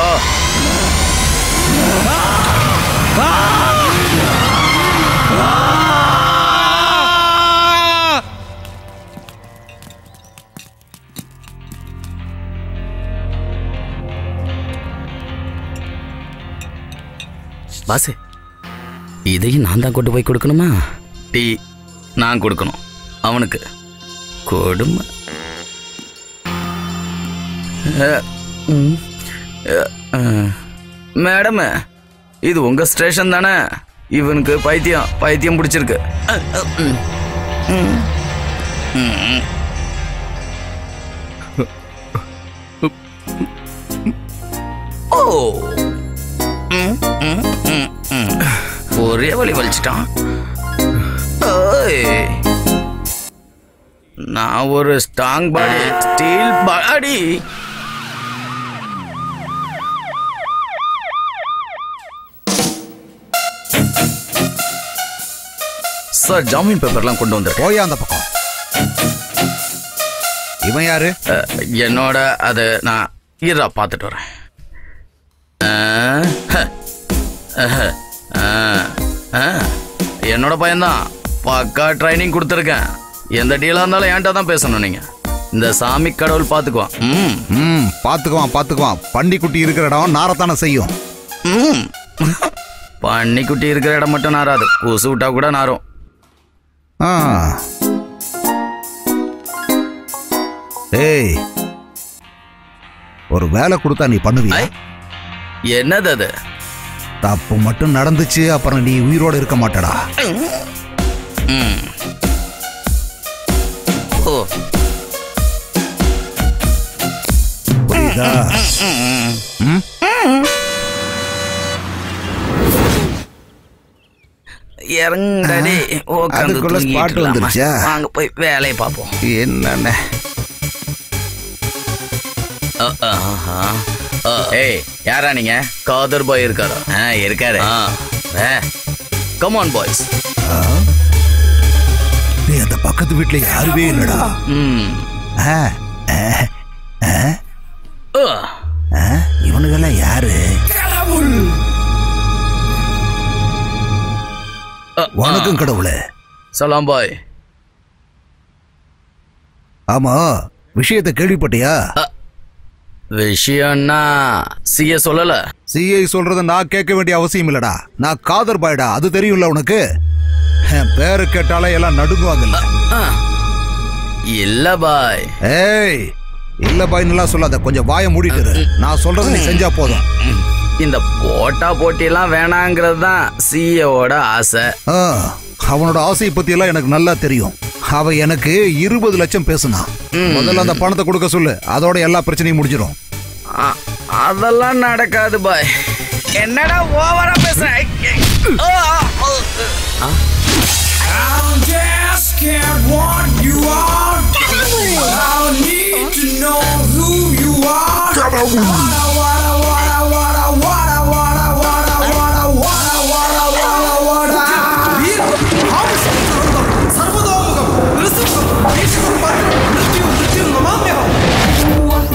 பாசு இதையும் நான் தான் கொண்டு போய் கொடுக்கணுமா டீ நான் கொடுக்கணும் அவனுக்கு கொடுமை மேடம் இது உங்க ஸ்டேஷன் தானே இவனுக்கு பைத்தியம் பைத்தியம் பிடிச்சிருக்கு ஓ ம், ம், ம், ம். ஒரே வழி வலிச்சிட்டான் ஓய். நான் ஒரு strong body steel body sir ஜாமீன் பேப்பர்லாம் கொண்டு வந்துரு போயா அந்த பக்கம் இவன் யாரு அஹ், என்னோட அது நான் இருடா பார்த்துட்டு வரேன் அஹ், ஹ, அஹ், அஹ், அஹ். என்னோட பையன்தான் பக்கா ட்ரைனிங் கொடுத்துருக்கேன் எந்த டீலாக இருந்தாலும் என்கிட்ட தான் பேசணும் நீங்க இந்த சாமி கடவுள் பார்த்துக்குவான் ம் ம் பாத்துக்குவான் பாத்துக்குவான் பண்டிக்குட்டி இருக்கிற இடம் நாரத்தானே செய்யும் ம் பன்னிக்குட்டி இருக்கிற இடம் மட்டும் நாராது கொசு விட்டா கூட நாரும் ஆ. ஏய் ஒரு வேலை கொடுத்தா நீ பண்ணுவியா ஐ. என்னது அது தப்பு மட்டும் நடந்துச்சு அப்புறம் நீ உயிரோட இருக்க மாட்டடா ம் ஓ புரியுதா ம்? இறங்கடி உட்காந்து அதுக்குள்ள spot தூங்கிட்டு இருக்கலாமா? வந்துருச்சா? வாங்க போய் வேலையை பார்ப்போம் என்னண்ணே ஏய் யாரா நீங்க காதர் பாய் இருக்காரா ஆ இருக்காரு கமான் பாய்ஸ் நீ அந்த பக்கத்து வீட்டுல யாருமே இல்லடா ம் ஆ, ஆ, ஆ, ஆ. ஆ, இவனுங்கெல்லாம் யாரு வணக்கம் கடவுளே சலாம் பாய் ஆமா விஷயத்தை கேள்விப்பட்டியா விஷயம்னா சிய சொல்லல சிஐ சொல்றத நான் கேட்க வேண்டிய அவசியம் இல்லடா நான் காதர் பாய்டா அது தெரியும்ல உனக்கு என் பேரு கேட்டாலே எல்லாம் நடுங்குவாங்கல்ல ஆ. இல்ல பாய் ஏய் இல்ல பாய்னுலாம் சொல்லாத கொஞ்சம் வாயை மூடிட்டு இரு. நான் சொல்றத நீ செஞ்சா போதும் இந்த போட்டா போட்டியெல்லாம் வேணாங்கிறது தான் சிஏவோட ஆசை ஆ, அவனோட ஆசையை பத்தி எல்லாம் எனக்கு நல்லா தெரியும் அவ எனக்கு இருபது லட்சம் பேசுனான் முதல்ல அந்த பணத்தை கொடுக்க சொல்லு அதோட எல்லா பிரச்சனையும் முடிஞ்சிடும் அ- அதெல்லாம் நடக்காது பாய் என்னடா ஓவரா பேசுற I'm just scared what you are. I need to know who you are. Wada, wada, wada, wada, wada, wada, wada, wada, wada, wada, wada, wada. வீரம், ஆவேசம், சர்வம், சர்வதோமுகம், நிருசிம்ஹம், ஈஸ்வரம் பாத்திரம், மிருத்யு, மிருத்யு, நமாம்யஹம்.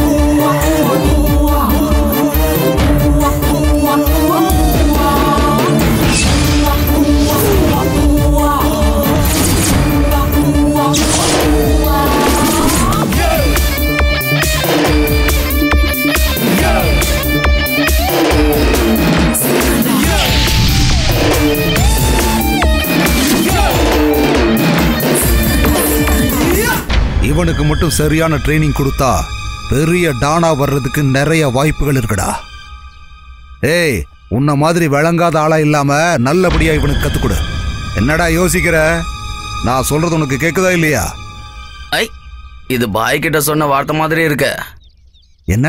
மட்டும் சரியான ட்ரைனிங் கொடுத்தா பெரிய டானா வர்றதுக்கு நிறைய வாய்ப்புகள் இருக்குடா ஏய் உன்ன மாதிரி விளங்காத ஆளா இல்லாம நல்லபடியா இவனுக்கு கத்துக் கொடு என்னடா யோசிக்கிற நான் சொல்றது உனக்கு கேக்குதா இல்லையா ஐ இது பாய் கிட்ட சொன்ன வார்த்தை மாதிரி இருக்கு என்ன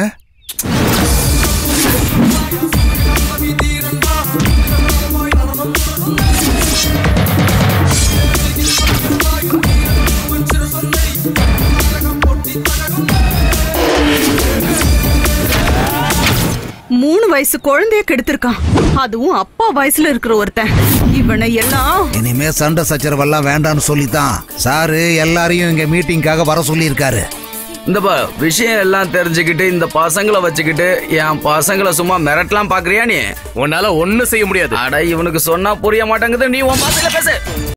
மூணு வயசு குழந்தைய கெடுத்திருக்கான் அதுவும் அப்பா வயசுல இருக்கிற ஒருத்தன் இவனை எல்லாம் இனிமே சண்டை சச்சரவெல்லாம் வேண்டாம்னு சொல்லித்தான் சாரு எல்லாரையும் இங்க மீட்டிங்காக வர சொல்லியிருக்காரு இந்த பா விஷயம் எல்லாம் தெரிஞ்சுக்கிட்டு இந்த பசங்களை வச்சுக்கிட்டு என் பசங்களை சும்மா மிரட்டலாம் பாக்குறியா நீ உன்னால ஒண்ணும் செய்ய முடியாது அட இவனுக்கு சொன்னா புரிய மாட்டேங்குது நீ உன் பாசையில பேசு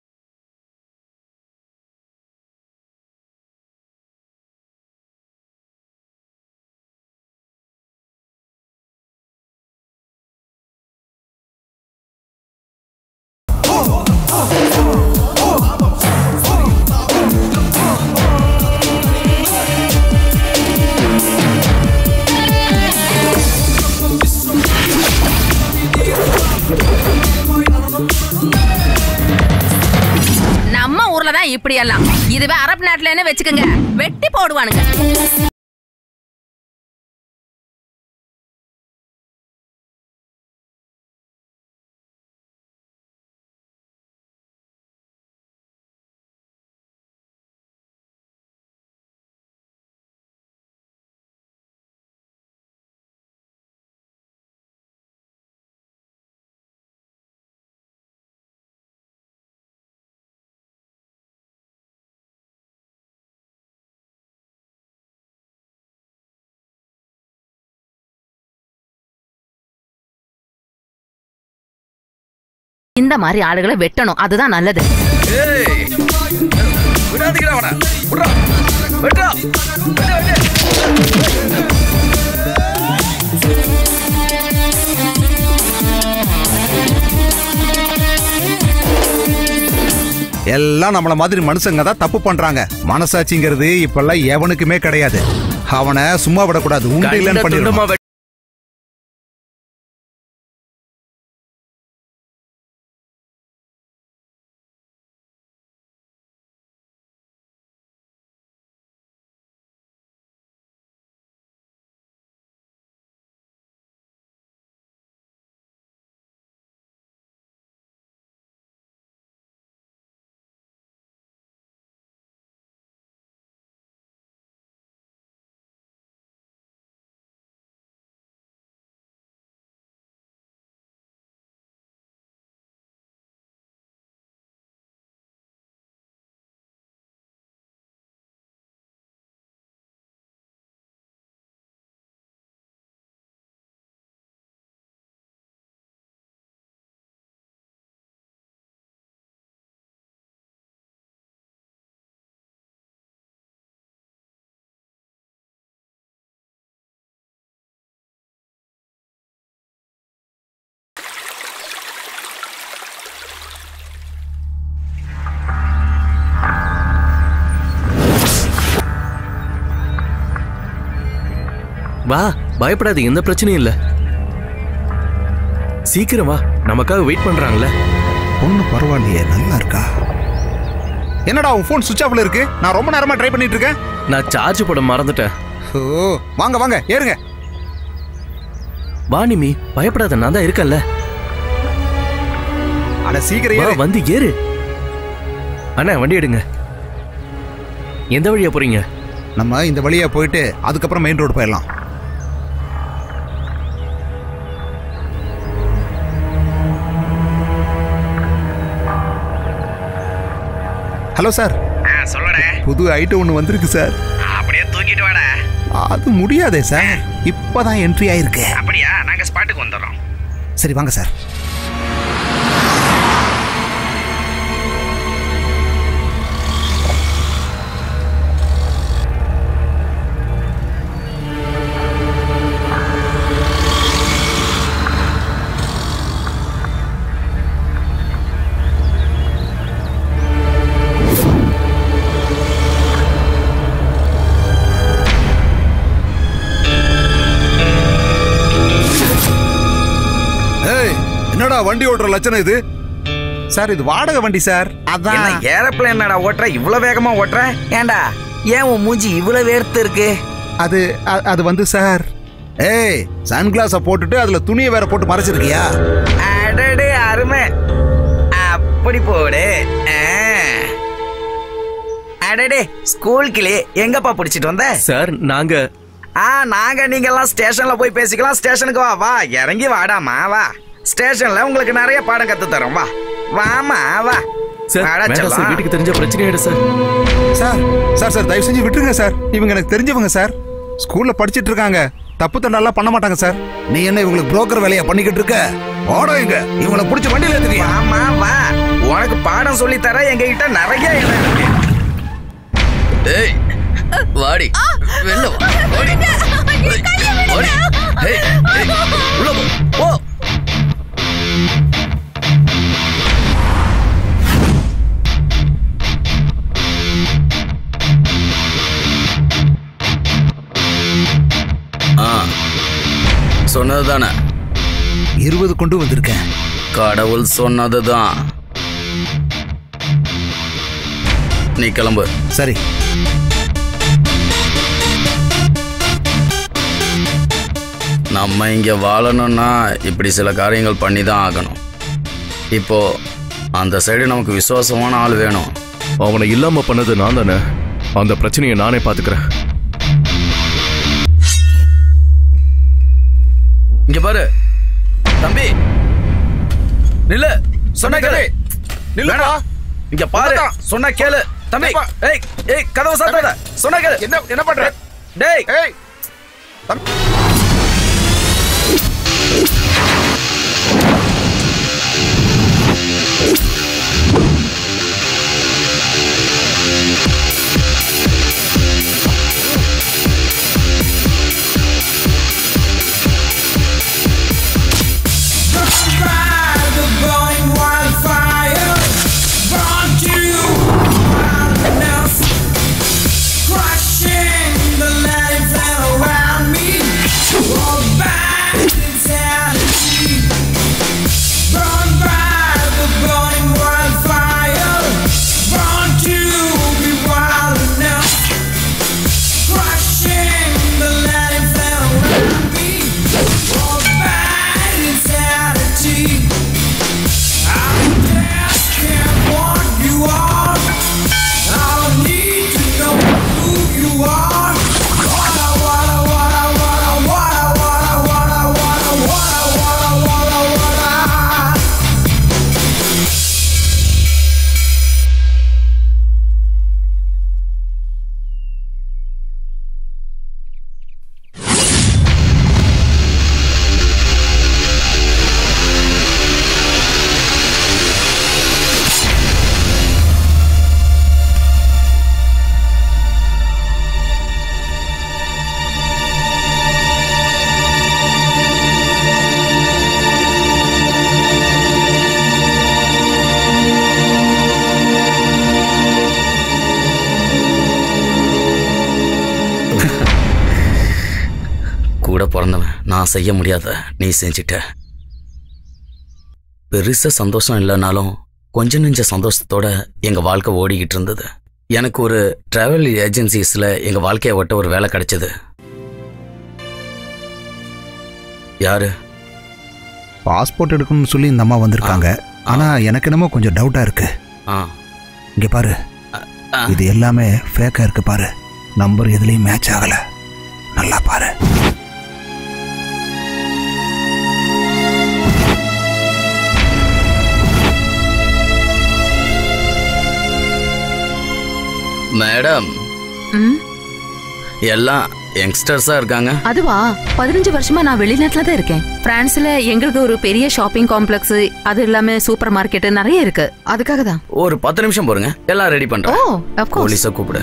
நம்ம ஊர்ல தான் இப்படி எல்லாம் இதுவே அரபு நாட்டுல வச்சுக்கோங்க வெட்டி போடுவானுங்க இந்த மாதிரி ஆளுகளை வெட்டணும் அதுதான் நல்லது ஏய் விடாதீங்கடா அவனை விட்றா வெட்டா வெட்டு வெட்டு எல்லாம் நம்மள மாதிரி மனுஷங்க தான் தப்பு பண்றாங்க மனசாட்சிங்கிறது இப்பெல்லாம் எவனுக்குமே கிடையாது அவனை சும்மா விடக்கூடாது உண்டு கண்ட இல்லைன்னு பண்ணிடணும் துண்டமா வெட்- வா பயப்படாத எந்த பிரச்சனையும் இல்ல சீக்கிரம் வா நமக்காக வெயிட் பண்றாங்கல்ல பொண்ணு பரவாயில்லையே நல்லா இருக்கா என்னடா உன் ஃபோன் சுவிட்ச் ஆஃப்ல இருக்கு நான் ரொம்ப நேரமா ட்ரை பண்ணிட்டு இருக்கேன் நான் சார்ஜ் போட மறந்துட்டேன் ஓ வாங்க வாங்க ஏறுங்க வா நிமி பயப்படாத நான் தான் இருக்கேன்ல அட சீக்கிரம் வா ஏறு வந்து ஏறு அண்ணா வண்டி எடுங்க எந்த வழியா போறீங்க நம்ம இந்த வழியா போயிட்டு அதுக்கப்புறம் மெயின் ரோடு போயிடலாம் ஹலோ சார் சொல்லடே புது ஐட்டம் ஒன்று வந்திருக்கு சார் அப்படியே தூக்கிட்டு வாடா அது முடியாதே சார் இப்பதான் என்ட்ரி ஆயிருக்கு அப்படியா நாங்க ஸ்பாட்டுக்கு வந்துடுறோம் சரி வாங்க சார் என்னடா வண்டி ஓட்டுற லட்சணம் இது சார் இது வாடகை வண்டி சார் என்ன அதான் ஏரோப்ளேன் என்னடா ஓட்டுற இவ்வளவு வேகமா ஓட்டுற ஏன்டா ஏன் உன் மூஞ்சி இவ்வளவு வேர்த்து இருக்கு அது அ- அது வந்து சார் ஏய் சன்கிளாஸ போட்டுட்டு அதுல துணியை வேற போட்டு மறைச்சிருக்கியா அடடே அருமை அப்படி போடு ஆ. அடடே ஸ்கூல் கிளி எங்கப்பா பிடிச்சிட்டு வந்த சார் நாங்க ஆ நாங்க நீங்க எல்லாம் ஸ்டேஷன்ல போய் பேசிக்கலாம் ஸ்டேஷனுக்கு வா வா இறங்கி வாடாமா வா ஸ்டேஷன்ல உங்களுக்கு நிறைய பாடம் கத்து தரோம் வா வாமா வா சார் வாடா வேண்டாம் சார் செல்லம். வீட்டுக்கு தெரிஞ்ச பிரச்சனை ஆயிடும் சார் சார் சார் சார் தயவு செஞ்சு விட்டுருங்க சார் இவங்க எனக்கு தெரிஞ்சவங்க சார் ஸ்கூல்ல படிச்சிட்டு இருக்காங்க தப்பு தண்டெல்லாம் பண்ண மாட்டாங்க சார் நீ என்ன இவங்களுக்கு புரோக்கர் வேலையா பண்ணிக்கிட்டு இருக்க ஓட இங்க இவங்களை பிடிச்ச வண்டியில ஏத்துறியா வாமா வா உனக்கு பாடம் சொல்லி தர எங்க கிட்ட நிறைய இடம் இருக்கு ஏய் வாடி வெளில வா வாடி ஏய், வாடி ஏய் ஏய், உள்ள போ ஓ ஆ சொன்னது தானே இருபது கொண்டு வந்திருக்கேன் கடவுள் சொன்னதுதான் நீ கிளம்பு சரி நம்ம இங்க வாழணும்னா இப்படி சில காரியங்கள் பண்ணி தான் ஆகணும் இப்போ அந்த சைடு நமக்கு விசுவாசமான ஆள் வேணும் அவனை இல்லாம பண்ணது நான் தானே அந்த பிரச்சனையை நானே பாத்துக்கிறேன் இங்க பாரு தம்பி நில்லு சொன்ன கேளு நில்லுப்பா இங்க பாரு உன்னதான். சொன்ன கேளு தம்பி ஏப்பா. ஏய் ஏய் கதவு சாத்தாத சொன்ன கேளு என்ன என்ன பண்ற டேய் ஏய் By the burning wildfire, burn to enough, crushing the life that around me. Oh, by insanity, burn by the burning wildfire, burn to be wild enough, crushing the life that around me. Oh, by insanity. I just can't want you are. I don't need to know who you are. Wada, wada, wada, wada, wada, wada, wada, wada, wada, wada, wada, wada. கூட பிறந்தவன் நான் செய்ய முடியாத நீ செஞ்சிட்ட பெருசா சந்தோஷம் இல்லைனாலும் கொஞ்ச நெஞ்ச சந்தோஷத்தோட எங்க வாழ்க்கை ஓடிக்கிட்டு இருந்தது எனக்கு ஒரு டிராவல் ஏஜென்சிஸ்ல எங்க வாழ்க்கையை ஒட்ட ஒரு வேலை கிடைச்சது யாரு பாஸ்போர்ட் எடுக்கணும்னு சொல்லி இந்த அம்மா வந்திருக்காங்க ஆனா எனக்கு என்னமோ கொஞ்சம் டவுட்டா இருக்கு ஆ இங்க பாரு ஆ. இது எல்லாமே ஃபேக்கா இருக்கு பாரு நம்பர் எதுலயும் மேட்ச் ஆகல நல்லா பாரு மேடம் ம் எல்லாம் யங்ஸ்டர்ஸா இருக்காங்க அதுவா பதினஞ்சு வருஷமா நான் வெளிநாட்டுல தான் இருக்கேன் பிரான்ஸ்ல எங்களுக்கு ஒரு பெரிய ஷாப்பிங் காம்ப்ளெக்ஸ் அது இல்லாம சூப்பர் மார்க்கெட் நிறைய இருக்கு அதுக்காக தான் ஒரு பத்து நிமிஷம் போருங்க எல்லாம் ரெடி ஓ பண்றேன் of course போலீஸ கூப்பிடு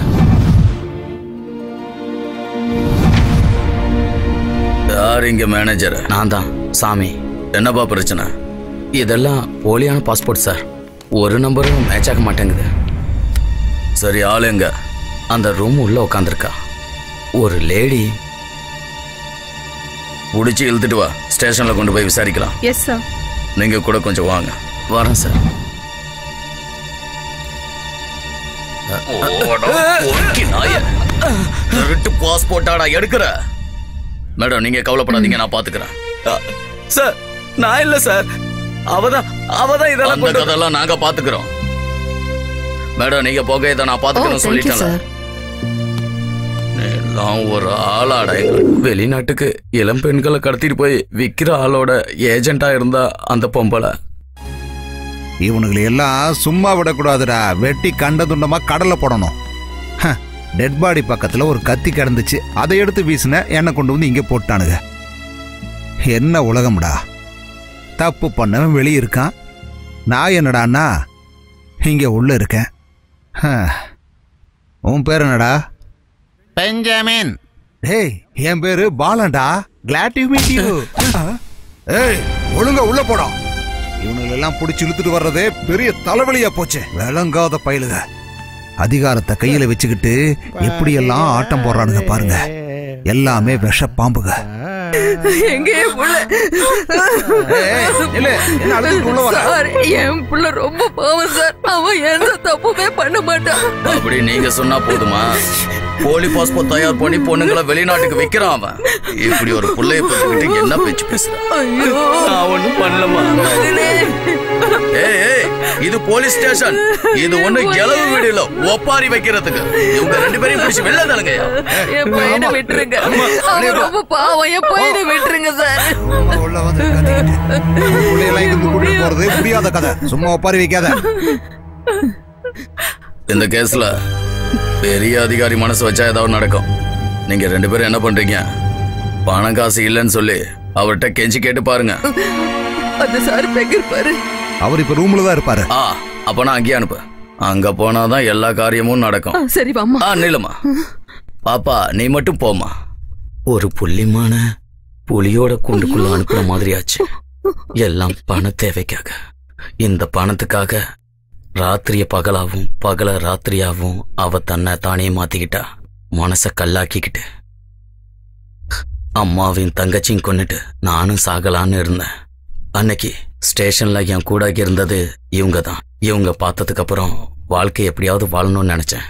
யார் இங்க மேனேஜர் நான் தான் சாமி என்னப்பா பிரச்சனை இதெல்லாம் போலியான பாஸ்போர்ட் சார் ஒரு நம்பரும் மேட்ச் ஆக மாட்டேங்குது சரி ஆள் எங்க அந்த ரூம் உள்ள உட்காந்துருக்கா ஒரு லேடி பிடிச்சி இழுத்துட்டு வா ஸ்டேஷன்ல கொண்டு போய் விசாரிக்கலாம் எஸ் சார் நீங்க கூட கொஞ்சம் வாங்க வரேன் சார் ஓடா, பொறுக்கி நாயே. திருட்டு பாஸ்போர்ட்டாடா எடுக்கிற மேடம் நீங்க கவலைப்படாதீங்க நான் பாத்துக்கிறேன் சார் நான் இல்ல சார் அவதான் அவதான் இதெல்லாம் அந்த கொண்டு வந்தா. கதெல்லாம் நாங்க பாத்துக்கிறோம் மேடம் நீங்க போக இதை நான் ஓ பாத்துக்கிறேன் தேங்க்யூ சொல்லிட்டேன் சார் எல்லாம் ஒரு ஆளாடா எங்களுக்கு. வெளிநாட்டுக்கு இளம் பெண்களை கடத்திட்டு போய் விக்கிற ஆளோட ஏஜென்ட்டா இருந்தா அந்த பொம்பளை இவனுங்களை எல்லாம் சும்மா விடக்கூடாதுடா வெட்டி கண்ட துண்டமா கடல்ல போடணும் டெட் பாடி பக்கத்துல ஒரு கத்தி கிடந்துச்சு அதை எடுத்து வீசின என்னை கொண்டு வந்து இங்க போட்டானுங்க என்ன உலகம்டா தப்பு பண்ணவன் வெளியே இருக்கான் நான் என்னடான்னா இங்க உள்ள இருக்கேன் ஹ. உன் பேர் என்னடா பெஞ்சமின் டேய் என் பேரு பாலன்டா கிளாட் யூ மீட் யூ ஏய் ஒழுங்கா உள்ள போடா இவனுங்களெல்லாம் பிடிச்சி இழுத்துட்டு வர்றதே பெரிய தலைவலியா போச்சு விளங்காத பயலுக அதிகாரத்தை கையில வச்சுக்கிட்டு எப்படியெல்லாம் ஆட்டம் போடுறானுங்க பாருங்க எல்லாமே விஷ பாம்புக எங்க என் புள்ள சார் என் புள்ள ரொம்ப பாவம் சார் அவன் எந்த தப்புமே பண்ண மாட்டான் அப்படி நீங்க சொன்னா போதுமா போலி பாஸ்போர்ட் தயார் பண்ணி பொண்ணுங்களை வெளிநாட்டுக்கு வைக்கிறான் அவன் இப்படி ஒரு புள்ளைய பத்துக்கிட்டு என்ன பேச்சு பேசுற ஐயோ நான் ஒண்ணும் பண்ணலமா மகனே. ஏய் ஏய் இது போலீஸ் ஸ்டேஷன் இது ஒண்ணு இளவு வீடு இல்ல ஒப்பாரி வைக்கிறதுக்கு இவங்க ரெண்டு பேரையும் பிடிச்சு வெளில தரங்கய்யா என் பையனை விட்டுருங்க அவன் ரொம்ப பாவம் என் பையனை விட்டுருங்க சார் சும்மா உள்ள வந்து கத்திக்கிட்டு. பிள்ளையெல்லாம் இங்கிருந்து கூட்டிட்டு போறது முடியாத கதை சும்மா ஒப்பாரி வைக்காத இந்த கேஸ்ல பெரிய அதிகாரி மனசு வச்சா ஏதாவது நடக்கும் நீங்க ரெண்டு பேரும் என்ன பண்றீங்க பணம் காசு இல்லைன்னு சொல்லி அவர்கிட்ட கெஞ்சி கேட்டு பாருங்க அந்த சார் எங்க இருப்பாரு அவர் இப்ப ரூம்ல தான் இருப்பாரு ஆ அப்ப நான் அங்கேயே அனுப்பு அங்க போனாதான் எல்லா காரியமும் நடக்கும் ஆ, சரி வாம்மா ஆ நில்லுமா பாப்பா நீ மட்டும் போமா ஒரு புள்ளிமான புலியோட கூண்டுக்குள்ள அனுப்புற மாதிரி ஆச்சு எல்லாம் பண தேவைக்காக இந்த பணத்துக்காக ராத்திரிய பகலாவும் பகல ராத்திரியாவும் அவ தன்னை தானே மாத்திக்கிட்டா மனச கல்லாக்கிக்கிட்டு அம்மாவையும் தங்கச்சியும் கொன்னுட்டு நானும் சாகலான்னு இருந்தேன் அன்னைக்கு ஸ்டேஷன்ல என் கூட இருந்தது இவங்க தான் இவங்க பார்த்ததுக்கு அப்புறம் வாழ்க்கை எப்படியாவது வாழணும்னு நினைச்சேன்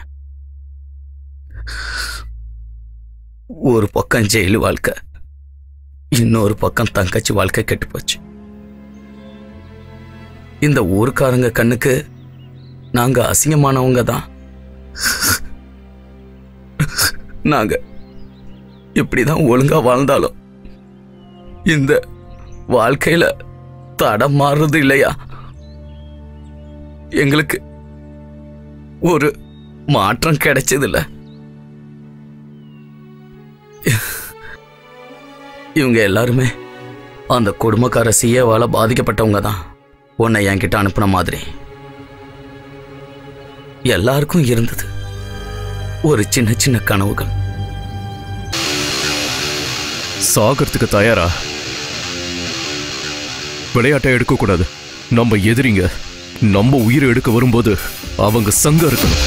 ஒரு பக்கம் ஜெயில் வாழ்க்கை இன்னொரு பக்கம் தங்கச்சி வாழ்க்கை கெட்டு போச்சு இந்த ஊருக்காரங்க கண்ணுக்கு நாங்க அசிங்கமானவங்க தான் நாங்க இப்படிதான் ஒழுங்கா வாழ்ந்தாலும் இந்த வாழ்க்கையில தடம் மாறுறது இல்லையா எங்களுக்கு ஒரு மாற்றம் கிடைச்சதில்ல இவங்க எல்லாருமே அந்த குடும்பக்கார சிஏவால பாதிக்கப்பட்டவங்க தான் உன்னை என்கிட்ட அனுப்புன மாதிரி எல்லாருக்கும் இருந்தது ஒரு சின்ன சின்ன கனவுகள் சாகிறதுக்கு தயாரா விளையாட்டை எடுக்க கூடாது நம்ம எதிரிங்க நம்ம உயிரை எடுக்க வரும்போது அவங்க சங்கம் இருக்கணும்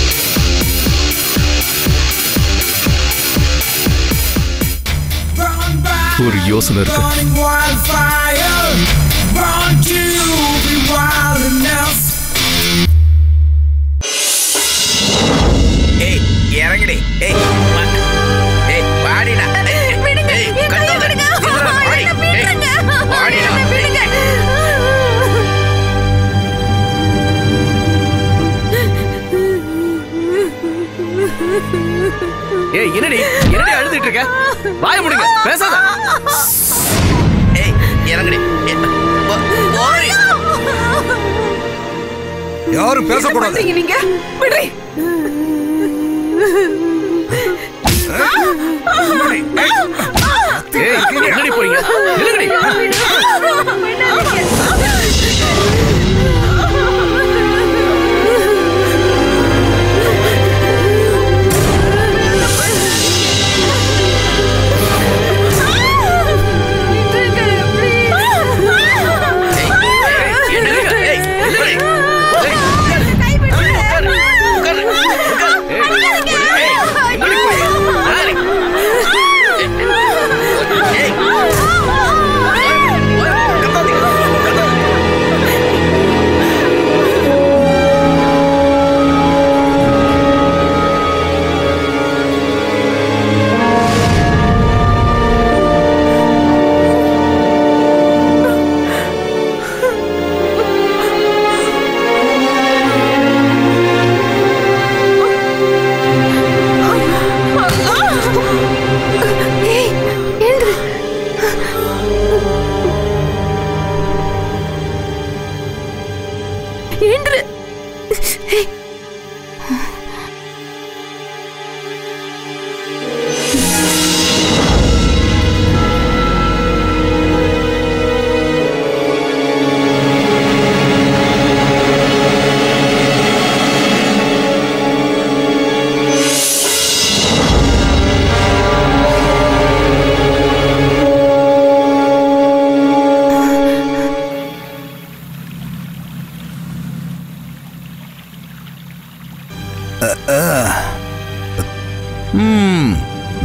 Burn back, ஒரு யோசனை இருக்கு burning wildfire. Born to be wild enough. ஏய் இறங்குடி ஏய் வா. ஏய் வாடிடா ஏய், ஏய், கட்டாத. நில்லுடா, வாடி. ஏய், வாடிடா. ஏய் என்னடி என்னடி அழுதுட்டு இருக்க வாய முடிங்க பேசாத ஏய் இறங்குடி ஏய், போ- போடி. யாரும் பேசக்கூடாது பண்றீங்க நீங்க விடுறி ஏய் என்னடி போறீங்க நில்லுங்கடி ஏய், நில்லுங்க. ஏய், நில்லுங்கடி. ஏய், உட்காரு. உட்காரு. உட்காரு. ஏய், எங்கடி போறீங்க? ஏய். ஏய்.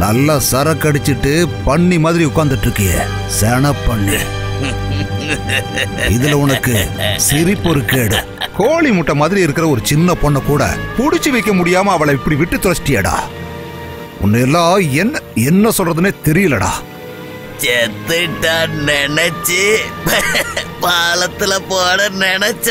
நல்லா சரக்கு அடிச்சிட்டு பண்ணி மாதிரி உட்கார்ந்துட்டு இருக்கிய சென பண்ணி இதுல உனக்கு சிரிப்பு ஒரு கேடு கோழி முட்டை மாதிரி இருக்கிற ஒரு சின்ன பொண்ணை கூட புடிச்சு வைக்க முடியாம அவளை இப்படி விட்டு துரஷ்டியடா உன்னை எல்லாம் என்ன என்ன சொல்றதுன்னே தெரியலடா செத்துட்டான் நினைச்சு பாலத்துல போட நினைச்ச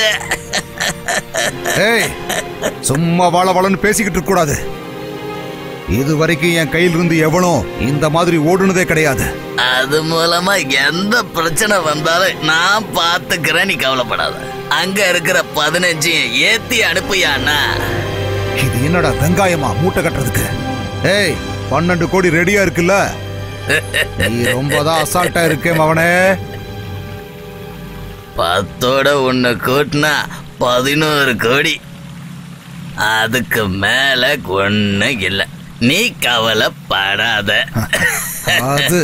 ஏய் சும்மா வாழ வாழன்னு பேசிக்கிட்டு இருக்க கூடாது இது வரைக்கும் என் கையில இருந்து எவனும் இந்த மாதிரி ஓடுனதே கிடையாது அது மூலமா எந்த பிரச்சனை வந்தாலும் நான் பாத்துக்கிறேன் நீ கவலைப்படாத அங்க இருக்கிற பதினஞ்சையும் ஏத்தி அனுப்புயாண்ணா இது என்னடா வெங்காயமா மூட்டை கட்டுறதுக்கு ஏய் பன்னெண்டு கோடி ரெடியா இருக்குல்ல நீ ரொம்பதான் அசால்ட்டா இருக்கேன் அவனே பத்தோட உன்னை கூட்டினா பதினோரு கோடி அதுக்கு மேல ஒண்ணு இல்ல நீ கவலைப்படாத அது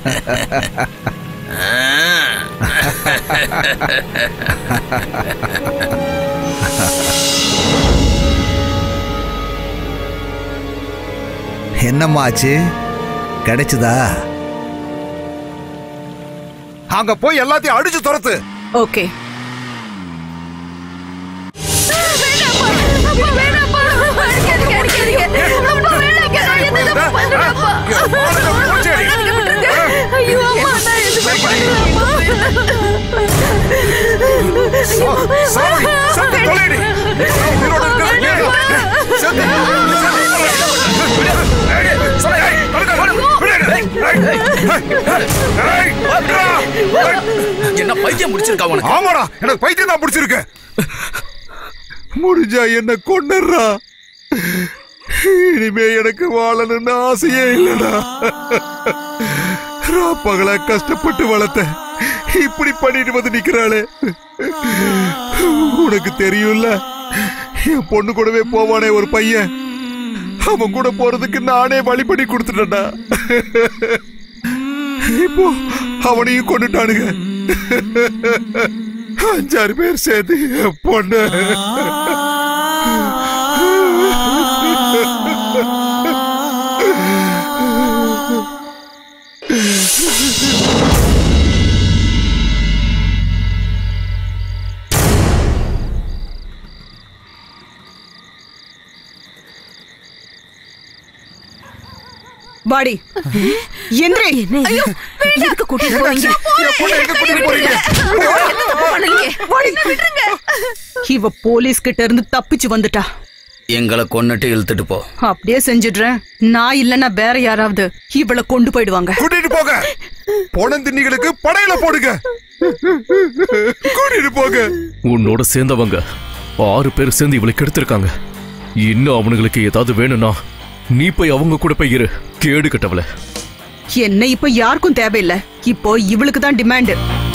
என்னம்மா ஆச்சு கிடைச்சதா அங்க போய் எல்லாத்தையும் அடிச்சு துரத்து ஓகே சாமி, செத்து தொலைடி. உயிரோட இருக்கிறது நீ. செத்து. என்ன பைத்தியம் முடிச்சிருக்கா உனக்கு ஆமாடா எனக்கு பைத்தியம் தான் பிடிச்சிருக்கு முடிஞ்சா என்ன கொண்டுறா இனிமே எனக்கு வாழணும்னு ஆசையே இல்லடா ராப்பகல கஷ்டப்பட்டு வளர்த்த இப்படி பண்ணிட்டு வந்து நிக்கிறாளே உனக்கு தெரியும்ல என் பொண்ணு கூடவே போவானே ஒரு பையன் அவன் கூட போறதுக்கு நானே வழி பண்ணி கொடுத்துட்டேன்டா இப்போ அவனையும் கொண்டுட்டானுங்க அஞ்சாறு பேர் சேர்ந்து என் பொண்ணு வாடி எந்திரி ஐயோ எதுக்கு கூட்டிட்டு போறீங்க வாடி. இவ போலீஸ் கிட்ட இருந்து தப்பிச்சு வந்துட்டா எங்களை கொன்னுட்டு இழுத்துட்டு போ அப்படியே செஞ்சிடுறேன் நான் இல்லன்னா வேற யாராவது இவள கொண்டு போயிடுவாங்க கூட்டிட்டு போக பொணந்தின்னிகளுக்கு படையில போடுங்க கூட்டிட்டு போங்க உன்னோட சேர்ந்தவங்க ஆறு பேர் சேர்ந்து இவளை கெடுத்திருக்காங்க இன்னும் அவனுங்களுக்கு ஏதாவது வேணும்னா நீ போய் அவங்க கூட போய் இரு கேடு கட்டவள என்ன இப்ப யாருக்கும் தேவையில்ல இப்போ இவளுக்கு தான் டிமாண்ட்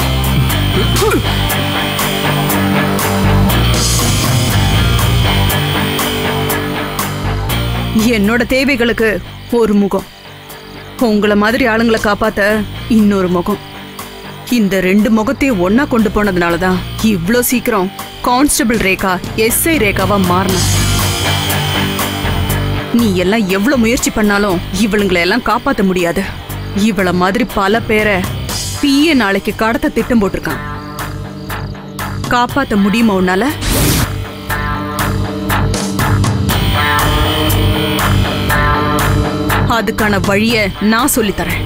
என்னோட தேவைகளுக்கு ஒரு முகம் உங்கள மாதிரி ஆளுங்களை காப்பாத்த இன்னொரு முகம் இந்த ரெண்டு முகத்தையும் ஒன்னா கொண்டு போனதுனால தான் இவ்ளோ சீக்கிரம் கான்ஸ்டபிள் ரேகா எஸ்ஐ ரேகாவா மாறின நீ எல்லாம் எவ்வளவு முயற்சி பண்ணாலும் இவளுங்களை எல்லாம் காப்பாத்த முடியாது இவள மாதிரி பல பேரை பிஏ நாளைக்கு கடத்த திட்டம் போட்டிருக்கான் காப்பாத்த முடியுமா உன்னால அதுக்கான வழிய நான் சொல்லித் தரேன்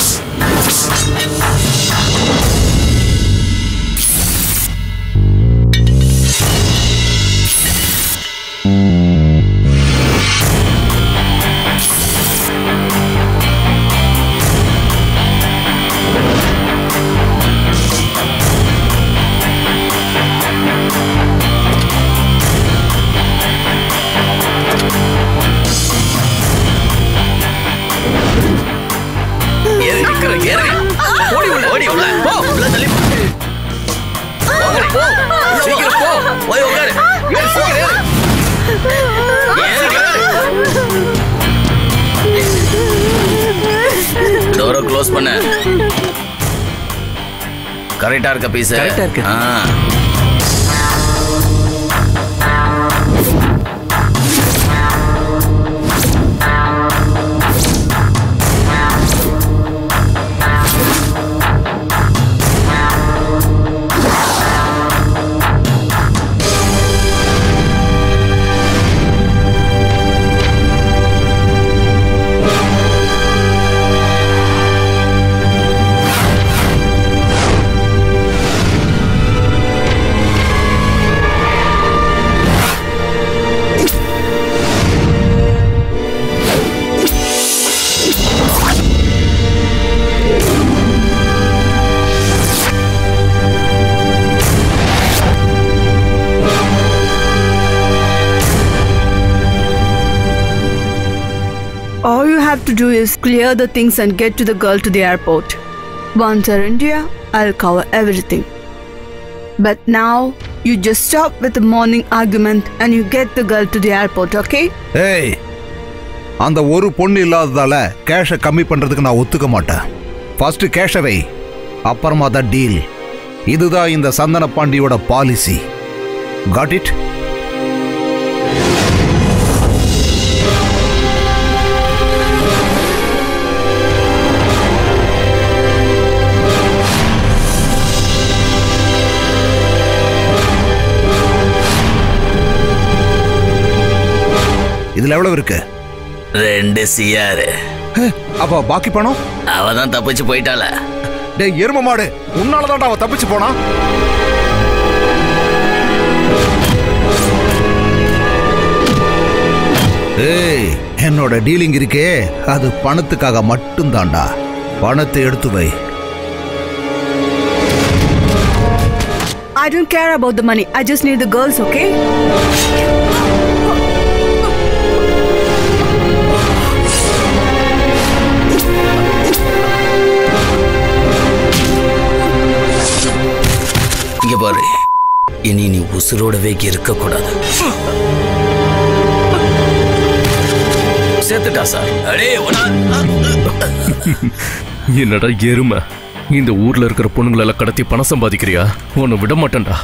ஏறு நிக்கிற ஏறு ஓடி உள்ள ஓடி உள்ள போ உள்ள தள்ளி போ. போங்கடி, போ சீக்கிரம் போ போய் உட்காரு ஏறு, சீக்கிரம் ஏறு. ஏறு. டோரை க்ளோஸ் பண்ணு கரெக்டா இருக்க பீஸ் Correct ஆ இருக்கு. ஆ have to do is clear the things and get to the girl to the airport. Once you're in India, I'll cover everything. But now, you just stop with the morning argument and you get the girl to the airport, okay? ஏய் அந்த ஒரு பொண்ணு இல்லாததால கேஷை கம்மி பண்றதுக்கு நான் ஒத்துக்க மாட்டேன் first கேஷை வை அப்புறமா தான் டீல் இதுதான் இந்த சந்தன பாண்டியோட பாலிசி காட் இட் இதுல எவ்வளவு இருக்கு ரெண்டு சியாரு அப்ப பாக்கி பணம் அவ தான் தப்பிச்சு போயிட்டாள டேய் எரும மாடு உன்னாலதான்டா அவ தப்பிச்சு போனா ஏய் என்னோட டீலிங் இருக்கே அது பணத்துக்காக மட்டும்தான்டா பணத்தை எடுத்து வை I don't care about the money. I just need the girls, okay? இங்க பாரு இனி நீ உசுரோடவே இருக்க கூடாது சேர்த்துட்டா சார் அடே உனா என்னடா எருமை இந்த ஊர்ல இருக்கிற பொண்ணுங்களை எல்லாம் கடத்தி பணம் சம்பாதிக்கிறியா உன்னை விட மாட்டேன்டா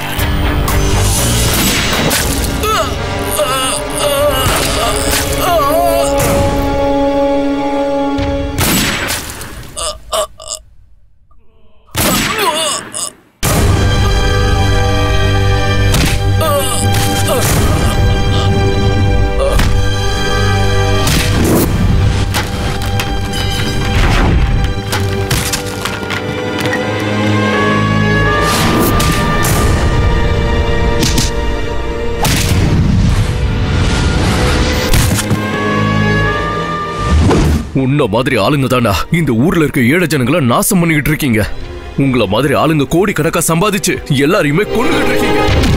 உன்ன மாதிரி ஆளுங்க தாண்டா இந்த ஊர்ல இருக்க ஏழை ஜனங்களை நாசம் பண்ணிக்கிட்டு இருக்கீங்க உங்கள மாதிரி ஆளுங்க கோடி கணக்கா சம்பாதிச்சு எல்லாரையுமே கொண்டுகிட்டு இருக்கீங்க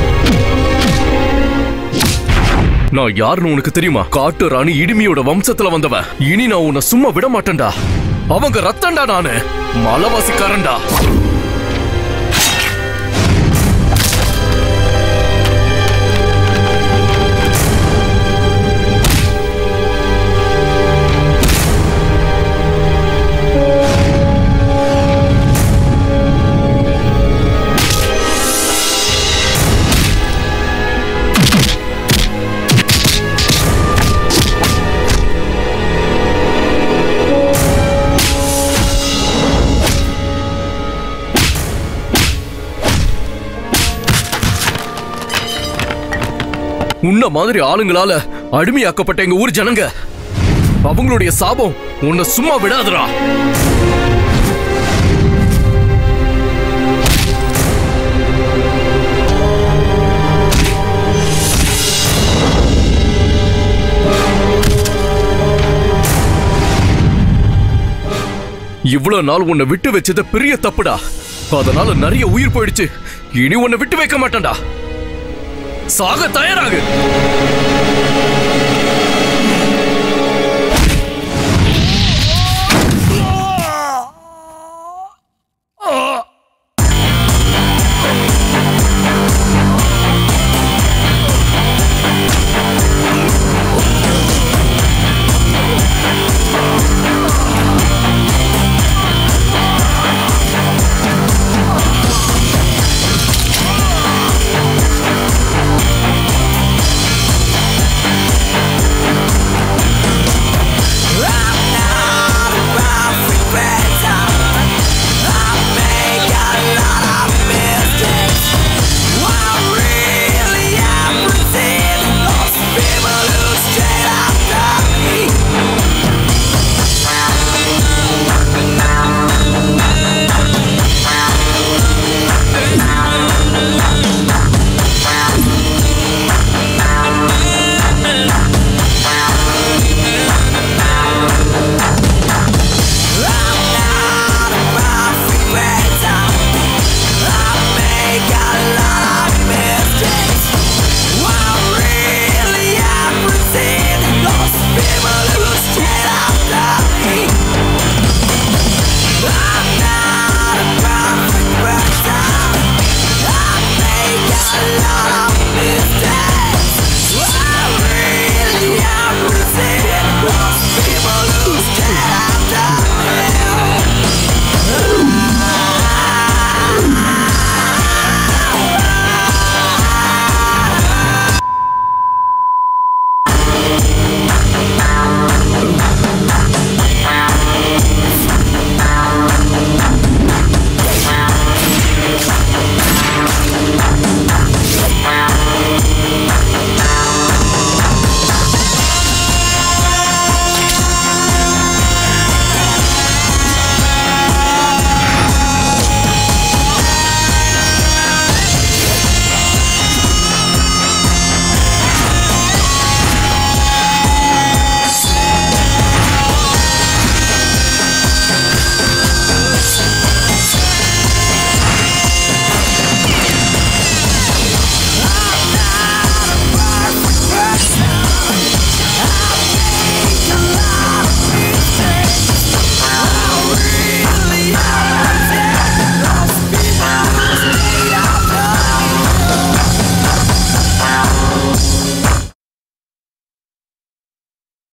நான் யாருன்னு உனக்கு தெரியுமா காட்டு ராணி இடிமியோட வம்சத்துல வந்தவன் இனி நான் உன்னை சும்மா விட மாட்டேன்டா அவங்க ரத்தம்டா நானு மலவாசிக்காரன்டா உன்ன மாதிரி ஆளுங்களால அடிமையாக்கப்பட்ட எங்க ஊர் ஜனங்க அவங்களுடைய சாபம் உன்னை சும்மா விடாதுடா இவ்வளவு நாள் உன்னை விட்டு வச்சது பெரிய தப்புடா அதனால நிறைய உயிர் போயிடுச்சு இனி உன்னை விட்டு வைக்க மாட்டேன்டா சாக தயாராகு